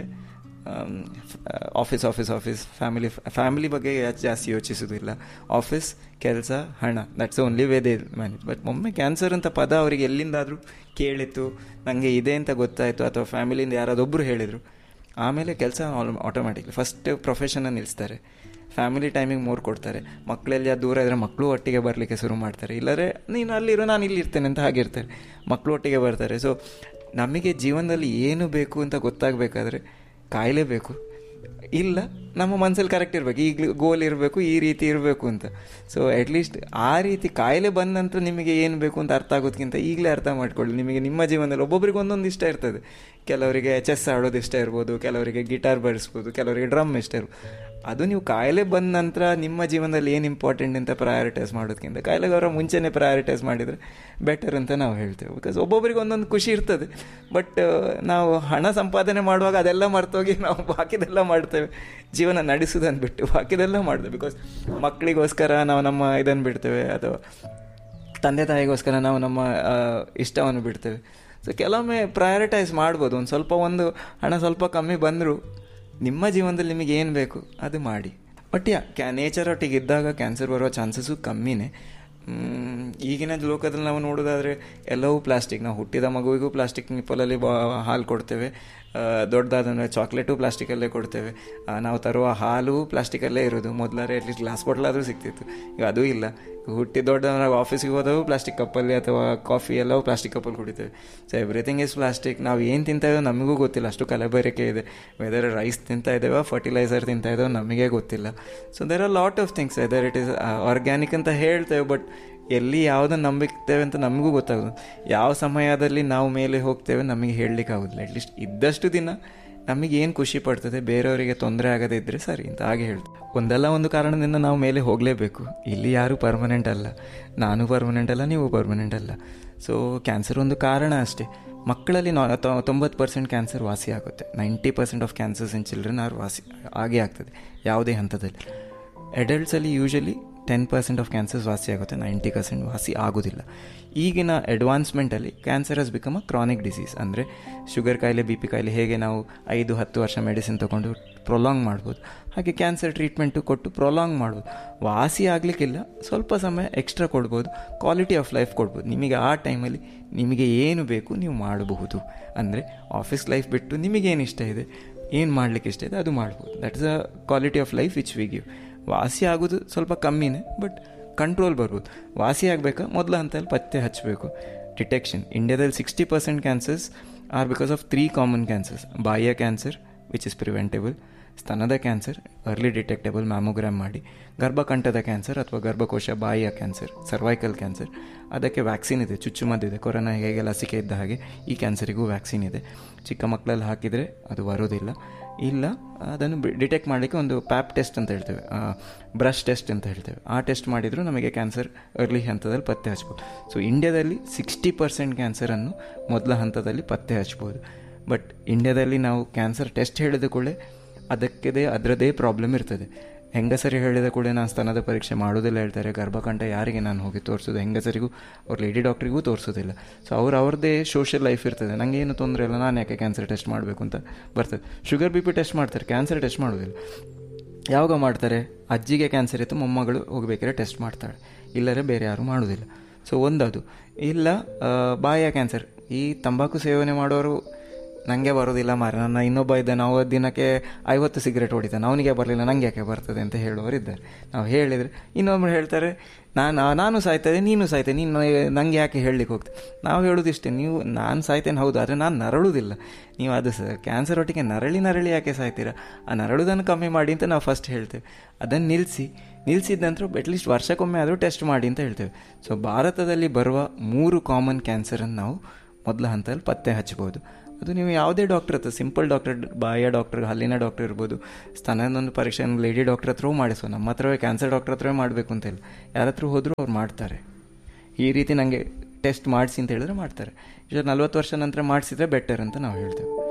[SPEAKER 1] office office office family family ಬಗ್ಗೆ ಜಾಸ್ತಿ ಯೋಚಿಸೋದಿಲ್ಲ ಆಫೀಸ್ ಕೆಲಸ ಹಣ that's only way they manage but ಒಮ್ಮೆ ಕ್ಯಾನ್ಸರ್ ಅಂತ ಪದ ಅವರಿಗೆ ಎಲ್ಲಿಂದಾದರೂ ಕೇಳಿತ್ತು ನನಗೆ ಇದೆ ಅಂತ ಗೊತ್ತಾಯಿತು ಅಥವಾ ಫ್ಯಾಮಿಲಿಯಿಂದ ಯಾರಾದೊಬ್ಬರು ಹೇಳಿದರು ಆಮೇಲೆ ಕೆಲಸ ಆಟೋಮ್ಯಾಟಿಕ್ಲಿ ಫಸ್ಟ್ ಪ್ರೊಫೆಷನ್ನ ನಿಲ್ಲಿಸ್ತಾರೆ ಫ್ಯಾಮಿಲಿ ಟೈಮಿಗೆ ಮೋರ್ ಕೊಡ್ತಾರೆ ಮಕ್ಕಳೆಲ್ಲ ದೂರ ಇದ್ದರೆ ಮಕ್ಕಳು ಒಟ್ಟಿಗೆ ಬರಲಿಕ್ಕೆ ಶುರು ಮಾಡ್ತಾರೆ ಇಲ್ಲದ್ರೆ ನೀನು ಅಲ್ಲಿರೋ ನಾನು ಇಲ್ಲಿ ಇರ್ತೇನೆ ಅಂತ ಹಾಗಿರ್ತಾರೆ ಮಕ್ಕಳು ಒಟ್ಟಿಗೆ ಬರ್ತಾರೆ ಸೊ ನಮಗೆ ಜೀವನದಲ್ಲಿ ಏನು ಬೇಕು ಅಂತ ಗೊತ್ತಾಗಬೇಕಾದ್ರೆ ಕಾಯಿಲೆ ಬೇಕು ಇಲ್ಲ ನಮ್ಮ ಮನಸ್ಸಲ್ಲಿ ಕರೆಕ್ಟ್ ಇರಬೇಕು ಈಗಲೂ ಗೋಲ್ ಇರಬೇಕು ಈ ರೀತಿ ಇರಬೇಕು ಅಂತ ಸೊ ಅಟ್ಲೀಸ್ಟ್ ಆ ರೀತಿ ಕಾಯಿಲೆ ಬಂದ ನಂತರ ನಿಮಗೆ ಏನು ಬೇಕು ಅಂತ ಅರ್ಥ ಆಗೋದಕ್ಕಿಂತ ಈಗಲೇ ಅರ್ಥ ಮಾಡ್ಕೊಳ್ಳಿ ನಿಮಗೆ ನಿಮ್ಮ ಜೀವನದಲ್ಲಿ ಒಬ್ಬೊಬ್ಬರಿಗೆ ಒಂದೊಂದು ಇಷ್ಟ ಇರ್ತದೆ ಕೆಲವರಿಗೆ ಚೆಸ್ ಆಡೋದು ಇಷ್ಟ ಇರ್ಬೋದು ಕೆಲವರಿಗೆ ಗಿಟಾರ್ ಬರೆಸ್ಬೋದು ಕೆಲವರಿಗೆ ಡ್ರಮ್ ಇಷ್ಟ ಇರ್ಬೋದು ಅದು ನೀವು ಕಾಯಿಲೆ ಬಂದ ನಂತರ ನಿಮ್ಮ ಜೀವನದಲ್ಲಿ ಏನು ಇಂಪಾರ್ಟೆಂಟ್ ಅಂತ ಪ್ರಯಾರಿಟೈಸ್ ಮಾಡೋದಕ್ಕಿಂತ ಕಾಯಿಲೆಗೆ ಅವರ ಮುಂಚೆನೇ ಪ್ರಯಾರಿಟೈಸ್ ಮಾಡಿದರೆ ಬೆಟರ್ ಅಂತ ನಾವು ಹೇಳ್ತೇವೆ ಬಿಕಾಸ್ ಒಬ್ಬೊಬ್ಬರಿಗೆ ಒಂದೊಂದು ಖುಷಿ ಇರ್ತದೆ ಬಟ್ ನಾವು ಹಣ ಸಂಪಾದನೆ ಮಾಡುವಾಗ ಅದೆಲ್ಲ ಮರ್ತೋಗಿ ನಾವು ಬಾಕಿದೆಲ್ಲ ಮಾಡ್ತೇವೆ ಜೀವನ ನಡೆಸೋದನ್ನು ಬಿಟ್ಟು ಬಾಕಿದೆಲ್ಲ ಮಾಡ್ತೇವೆ ಬಿಕಾಸ್ ಮಕ್ಕಳಿಗೋಸ್ಕರ ನಾವು ನಮ್ಮ ಇದನ್ನು ಬಿಡ್ತೇವೆ ಅಥವಾ ತಂದೆ ತಾಯಿಗೋಸ್ಕರ ನಾವು ನಮ್ಮ ಇಷ್ಟವನ್ನು ಬಿಡ್ತೇವೆ ಸೊ ಕೆಲವೊಮ್ಮೆ ಪ್ರಯಾರಿಟೈಸ್ ಮಾಡ್ಬೋದು ಒಂದು ಸ್ವಲ್ಪ ಒಂದು ಹಣ ಸ್ವಲ್ಪ ಕಮ್ಮಿ ಬಂದರೂ ನಿಮ್ಮ ಜೀವನದಲ್ಲಿ ನಿಮಗೆ ಏನು ಬೇಕು ಅದು ಮಾಡಿ ಬಟ್ ಯಾ ಕ್ಯಾ ನೇಚರ್ ಒಟ್ಟಿಗೆ ಇದ್ದಾಗ ಕ್ಯಾನ್ಸರ್ ಬರುವ ಚಾನ್ಸಸ್ಸು ಕಮ್ಮಿನೇ ಈಗಿನ ಲೋಕದಲ್ಲಿ ನಾವು ನೋಡೋದಾದರೆ ಎಲ್ಲವೂ ಪ್ಲಾಸ್ಟಿಕ್ ನಾವು ಹುಟ್ಟಿದ ಮಗುವಿಗೂ ಪ್ಲಾಸ್ಟಿಕ್ ನಿಪ್ಪಲಲ್ಲಿ ಬಾ ಹಾಲು ಕೊಡ್ತೇವೆ ದೊಡ್ಡದಾದಂದರೆ ಚಾಕ್ಲೇಟು ಪ್ಲಾಸ್ಟಿಕಲ್ಲೇ ಕೊಡ್ತೇವೆ ನಾವು ತರುವ ಹಾಲು ಪ್ಲಾಸ್ಟಿಕಲ್ಲೇ ಇರೋದು ಮೊದಲಾರೆ ಅಟ್ಲೀಸ್ಟ್ ಗ್ಲಾಸ್ ಬಾಟ್ಲಾದರೂ ಸಿಗ್ತಿತ್ತು ಈಗ ಅದೂ ಇಲ್ಲ ಹುಟ್ಟಿ ದೊಡ್ಡ ನಾವು ಆಫೀಸಿಗೆ ಹೋದವು ಪ್ಲಾಸ್ಟಿಕ್ ಕಪ್ಪಲ್ಲಿ ಅಥವಾ ಕಾಫಿ ಎಲ್ಲವೂ ಪ್ಲಾಸ್ಟಿಕ್ ಕಪ್ಪಲ್ಲಿ ಕುಡಿತೇವೆ ಸೊ ಎವ್ರಿಥಿಂಗ್ ಇಸ್ ಪ್ಲಾಸ್ಟಿಕ್ ನಾವು ಏನು ತಿಂತಾಯಿದೋ ನಮಗೂ ಗೊತ್ತಿಲ್ಲ ಅಷ್ಟು ಕಲಬೆರಕೆ ಇದೆ ವೆದರ್ ರೈಸ್ ತಿಂತಾ ಇದ್ದೇವೆ ಫರ್ಟಿಲೈಸರ್ ತಿಂತಾ ಇದ್ದೇವೆ ನಮಗೆ ಗೊತ್ತಿಲ್ಲ so there are lot of things whether it is organic ಅಂತ ಹೇಳ್ತೇವೆ ಬಟ್ ಎಲ್ಲಿ ಯಾವುದನ್ನು ನಂಬಿರ್ತೇವೆ ಅಂತ ನಮಗೂ ಗೊತ್ತಾಗೋದು ಯಾವ ಸಮಯದಲ್ಲಿ ನಾವು ಮೇಲೆ ಹೋಗ್ತೇವೆ ನಮಗೆ ಹೇಳಲಿಕ್ಕೆ ಆಗೋದಿಲ್ಲ ಅಟ್ಲೀಸ್ಟ್ ಇದ್ದಷ್ಟು ದಿನ ನಮಗೆ ಏನು ಖುಷಿ ಪಡ್ತದೆ ಬೇರೆಯವರಿಗೆ ತೊಂದರೆ ಆಗದೇ ಇದ್ದರೆ ಸರಿ ಅಂತ ಹಾಗೆ ಹೇಳ್ತೀವಿ ಒಂದಲ್ಲ ಒಂದು ಕಾರಣದಿಂದ ನಾವು ಮೇಲೆ ಹೋಗಲೇಬೇಕು ಇಲ್ಲಿ ಯಾರೂ ಪರ್ಮನೆಂಟ್ ಅಲ್ಲ ನಾನು ಪರ್ಮನೆಂಟ್ ಅಲ್ಲ ನೀವು ಪರ್ಮನೆಂಟ್ ಅಲ್ಲ ಸೊ ಕ್ಯಾನ್ಸರ್ ಒಂದು ಕಾರಣ ಅಷ್ಟೇ ಮಕ್ಕಳಲ್ಲಿ ನಾ ತೊಂಬತ್ತು ಪರ್ಸೆಂಟ್ ಕ್ಯಾನ್ಸರ್ ವಾಸಿ ಆಗುತ್ತೆ ninety percent of cancers in children are ವಾಸಿ ಆಗೇ ಆಗ್ತದೆ ಯಾವುದೇ ಹಂತದಲ್ಲಿ ಅಡಲ್ಟ್ಸಲ್ಲಿ usually ten percent of cancers ವಾಸಿ ಆಗುತ್ತೆ ನೈಂಟಿ ಪರ್ಸೆಂಟ್ ವಾಸಿ ಆಗೋದಿಲ್ಲ ಈಗಿನ ಅಡ್ವಾನ್ಸ್ಮೆಂಟಲ್ಲಿ cancer has become a chronic disease ಅಂದರೆ ಶುಗರ್ ಕಾಯಿಲೆ ಬಿ ಪಿ ಕಾಯಿಲೆ ಹೇಗೆ ನಾವು ಐದು ಹತ್ತು ವರ್ಷ ಮೆಡಿಸಿನ್ ತೊಗೊಂಡು ಪ್ರೊಲಾಂಗ್ ಮಾಡ್ಬೋದು ಹಾಗೆ ಕ್ಯಾನ್ಸರ್ ಟ್ರೀಟ್ಮೆಂಟು ಕೊಟ್ಟು ಪ್ರೊಲಾಂಗ್ ಮಾಡ್ಬೋದು ವಾಸಿ ಆಗಲಿಕ್ಕಿಲ್ಲ ಸ್ವಲ್ಪ ಸಮಯ ಎಕ್ಸ್ಟ್ರಾ ಕೊಡ್ಬೋದು ಕ್ವಾಲಿಟಿ ಆಫ್ ಲೈಫ್ ಕೊಡ್ಬೋದು ನಿಮಗೆ ಆ ಟೈಮಲ್ಲಿ ನಿಮಗೆ ಏನು ಬೇಕು ನೀವು ಮಾಡಬಹುದು ಅಂದರೆ ಆಫೀಸ್ ಲೈಫ್ ಬಿಟ್ಟು ನಿಮಗೇನು ಇಷ್ಟ ಇದೆ ಏನು ಮಾಡಲಿಕ್ಕೆ ಇಷ್ಟ ಇದೆ ಅದು ಮಾಡ್ಬೋದು that is a quality of life which we give ವಾಸಿ ಆಗೋದು ಸ್ವಲ್ಪ ಕಮ್ಮಿನೇ ಬಟ್ ಕಂಟ್ರೋಲ್ ಬರ್ಬೋದು ವಾಸಿ ಆಗಬೇಕಾ ಮೊದಲ ಹಂತದಲ್ಲಿ ಪತ್ತೆ ಹಚ್ಚಬೇಕು ಡಿಟೆಕ್ಷನ್ ಇಂಡಿಯಾದಲ್ಲಿ sixty percent cancers are because of three common cancers ಬಾಯಿಯ ಕ್ಯಾನ್ಸರ್ ವಿಚ್ ಇಸ್ ಪ್ರಿವೆಂಟೇಬಲ್ ಸ್ತನದ ಕ್ಯಾನ್ಸರ್ ಅರ್ಲಿ ಡಿಟೆಕ್ಟೇಬಲ್ ಮ್ಯಾಮೋಗ್ರಾಮ್ ಮಾಡಿ ಗರ್ಭಕಂಠದ ಕ್ಯಾನ್ಸರ್ ಅಥವಾ ಗರ್ಭಕೋಶ ಬಾಯಿಯ ಕ್ಯಾನ್ಸರ್ ಸರ್ವೈಕಲ್ ಕ್ಯಾನ್ಸರ್ ಅದಕ್ಕೆ ವ್ಯಾಕ್ಸಿನ್ ಇದೆ ಚುಚ್ಚುಮದ್ದಿದೆ ಕೊರೋನಾ ಹೇಗೆ ಲಸಿಕೆ ಇದ್ದ ಹಾಗೆ ಈ ಕ್ಯಾನ್ಸರಿಗೂ ವ್ಯಾಕ್ಸಿನ್ ಇದೆ ಚಿಕ್ಕ ಮಕ್ಕಳಲ್ಲಿ ಹಾಕಿದರೆ ಅದು ಬರೋದಿಲ್ಲ ಇಲ್ಲ ಅದನ್ನು ಡಿಟೆಕ್ಟ್ ಮಾಡಲಿಕ್ಕೆ ಒಂದು ಪ್ಯಾಪ್ ಟೆಸ್ಟ್ ಅಂತ ಹೇಳ್ತೇವೆ ಬ್ರಷ್ ಟೆಸ್ಟ್ ಅಂತ ಹೇಳ್ತೇವೆ ಆ ಟೆಸ್ಟ್ ಮಾಡಿದರೂ ನಮಗೆ ಕ್ಯಾನ್ಸರ್ ಅರ್ಲಿ ಹಂತದಲ್ಲಿ ಪತ್ತೆ ಹಚ್ಬೋದು ಸೊ ಇಂಡಿಯಾದಲ್ಲಿ ಸಿಕ್ಸ್ಟಿ ಪರ್ಸೆಂಟ್ ಕ್ಯಾನ್ಸರನ್ನು ಮೊದಲ ಹಂತದಲ್ಲಿ ಪತ್ತೆ ಹಚ್ಬೋದು ಬಟ್ ಇಂಡಿಯಾದಲ್ಲಿ ನಾವು ಕ್ಯಾನ್ಸರ್ ಟೆಸ್ಟ್ ಹೇಳಿದ ಕೂಡಲೇ ಅದಕ್ಕದೇ ಅದರದೇ ಪ್ರಾಬ್ಲಮ್ ಇರ್ತದೆ ಹೆಂಗಸರಿ ಹೇಳಿದ ಕೂಡ ನಾನು ಸ್ತನದ ಪರೀಕ್ಷೆ ಮಾಡೋದಿಲ್ಲ ಹೇಳ್ತಾರೆ ಗರ್ಭಕಂಠ ಯಾರಿಗೆ ನಾನು ಹೋಗಿ ತೋರಿಸೋದು ಹೆಂಗಸರಿಗೂ ಅವ್ರ ಲೇಡಿ ಡಾಕ್ಟ್ರಿಗೂ ತೋರಿಸೋದಿಲ್ಲ ಸೊ ಅವ್ರು ಅವ್ರದ್ದೇ ಸೋಷಿಯಲ್ ಲೈಫ್ ಇರ್ತದೆ ನನಗೆ ಏನು ತೊಂದರೆ ಇಲ್ಲ ನಾನು ಯಾಕೆ ಕ್ಯಾನ್ಸರ್ ಟೆಸ್ಟ್ ಮಾಡಬೇಕು ಅಂತ ಬರ್ತದೆ ಶುಗರ್ ಬಿ ಪಿ ಟೆಸ್ಟ್ ಮಾಡ್ತಾರೆ ಕ್ಯಾನ್ಸರ್ ಟೆಸ್ಟ್ ಮಾಡೋದಿಲ್ಲ ಯಾವಾಗ ಮಾಡ್ತಾರೆ ಅಜ್ಜಿಗೆ ಕ್ಯಾನ್ಸರ್ ಇತ್ತು ಮೊಮ್ಮಗಳು ಹೋಗ್ಬೇಕಾದ್ರೆ ಟೆಸ್ಟ್ ಮಾಡ್ತಾಳೆ ಇಲ್ಲರೆ ಬೇರೆ ಯಾರು ಮಾಡೋದಿಲ್ಲ ಸೊ ಒಂದದು ಇಲ್ಲ ಬಾಯಿಯ ಕ್ಯಾನ್ಸರ್ ಈ ತಂಬಾಕು ಸೇವನೆ ಮಾಡೋರು ನನಗೆ ಬರೋದಿಲ್ಲ ಮಾರೆ ನನ್ನ ಇನ್ನೊಬ್ಬ ಇದ್ದಾನೆ ಅವ ದಿನಕ್ಕೆ ಐವತ್ತು ಸಿಗರೇಟ್ ಹೊಡಿತಾನೆ ಅವನಿಗೆ ಬರಲಿಲ್ಲ ನನಗೆ ಯಾಕೆ ಬರ್ತದೆ ಅಂತ ಹೇಳುವವರು ಇದ್ದಾರೆ ನಾವು ಹೇಳಿದರೆ ಇನ್ನೊಬ್ರು ಹೇಳ್ತಾರೆ ನಾನು ನಾನು ಸಾಯ್ತದೆ ನೀನು ಸಾಯ್ತೆ ನೀನು ನನಗೆ ಯಾಕೆ ಹೇಳಲಿಕ್ಕೆ ಹೋಗ್ತದೆ ನಾವು ಹೇಳೋದಿಷ್ಟೇ ನೀವು ನಾನು ಸಾಯ್ತೇನೆ ಹೌದು ಆದರೆ ನಾನು ನರಳುವುದಿಲ್ಲ ನೀವು ಅದು ಸ ಕ್ಯಾನ್ಸರ್ ಒಟ್ಟಿಗೆ ನರಳಿ ನರಳಿ ಯಾಕೆ ಸಾಯ್ತೀರಾ ಆ ನರಳುವುದನ್ನು ಕಮ್ಮಿ ಮಾಡಿ ಅಂತ ನಾವು ಫಸ್ಟ್ ಹೇಳ್ತೇವೆ ಅದನ್ನು ನಿಲ್ಲಿಸಿ ನಿಲ್ಲಿಸಿದ ನಂತರ ಅಟ್ಲೀಸ್ಟ್ ವರ್ಷಕ್ಕೊಮ್ಮೆ ಆದರೂ ಟೆಸ್ಟ್ ಮಾಡಿ ಅಂತ ಹೇಳ್ತೇವೆ ಸೊ ಭಾರತದಲ್ಲಿ ಬರುವ ಮೂರು ಕಾಮನ್ ಕ್ಯಾನ್ಸರನ್ನು ನಾವು ಮೊದಲ ಹಂತದಲ್ಲಿ ಪತ್ತೆ ಹಚ್ಬೋದು ಅದು ನೀವು ಯಾವುದೇ ಡಾಕ್ಟರ್ ಹತ್ರ ಸಿಂಪಲ್ ಡಾಕ್ಟರ್ ಬಾಯ ಡಾಕ್ಟರ್ ಹಲ್ಲಿನ ಡಾಕ್ಟರ್ ಇರ್ಬೋದು ಸ್ತನದೊಂದು ಪರೀಕ್ಷೆ ಲೇಡಿ ಡಾಕ್ಟರ್ ಹತ್ರವೂ ಮಾಡಿಸೋ ನಮ್ಮ ಹತ್ರವೇ ಕ್ಯಾನ್ಸರ್ ಡಾಕ್ಟರ್ ಹತ್ರವೇ ಮಾಡಬೇಕು ಅಂತ ಇಲ್ಲ ಯಾರ ಹತ್ರ ಹೋದರೂ ಅವ್ರು ಮಾಡ್ತಾರೆ ಈ ರೀತಿ ನನಗೆ ಟೆಸ್ಟ್ ಮಾಡಿಸಿ ಅಂತ ಹೇಳಿದ್ರೆ ಮಾಡ್ತಾರೆ ಈಗ ನಲ್ವತ್ತು ವರ್ಷ ನಂತರ ಮಾಡಿಸಿದ್ರೆ ಬೆಟರ್ ಅಂತ ನಾವು ಹೇಳ್ತೇವೆ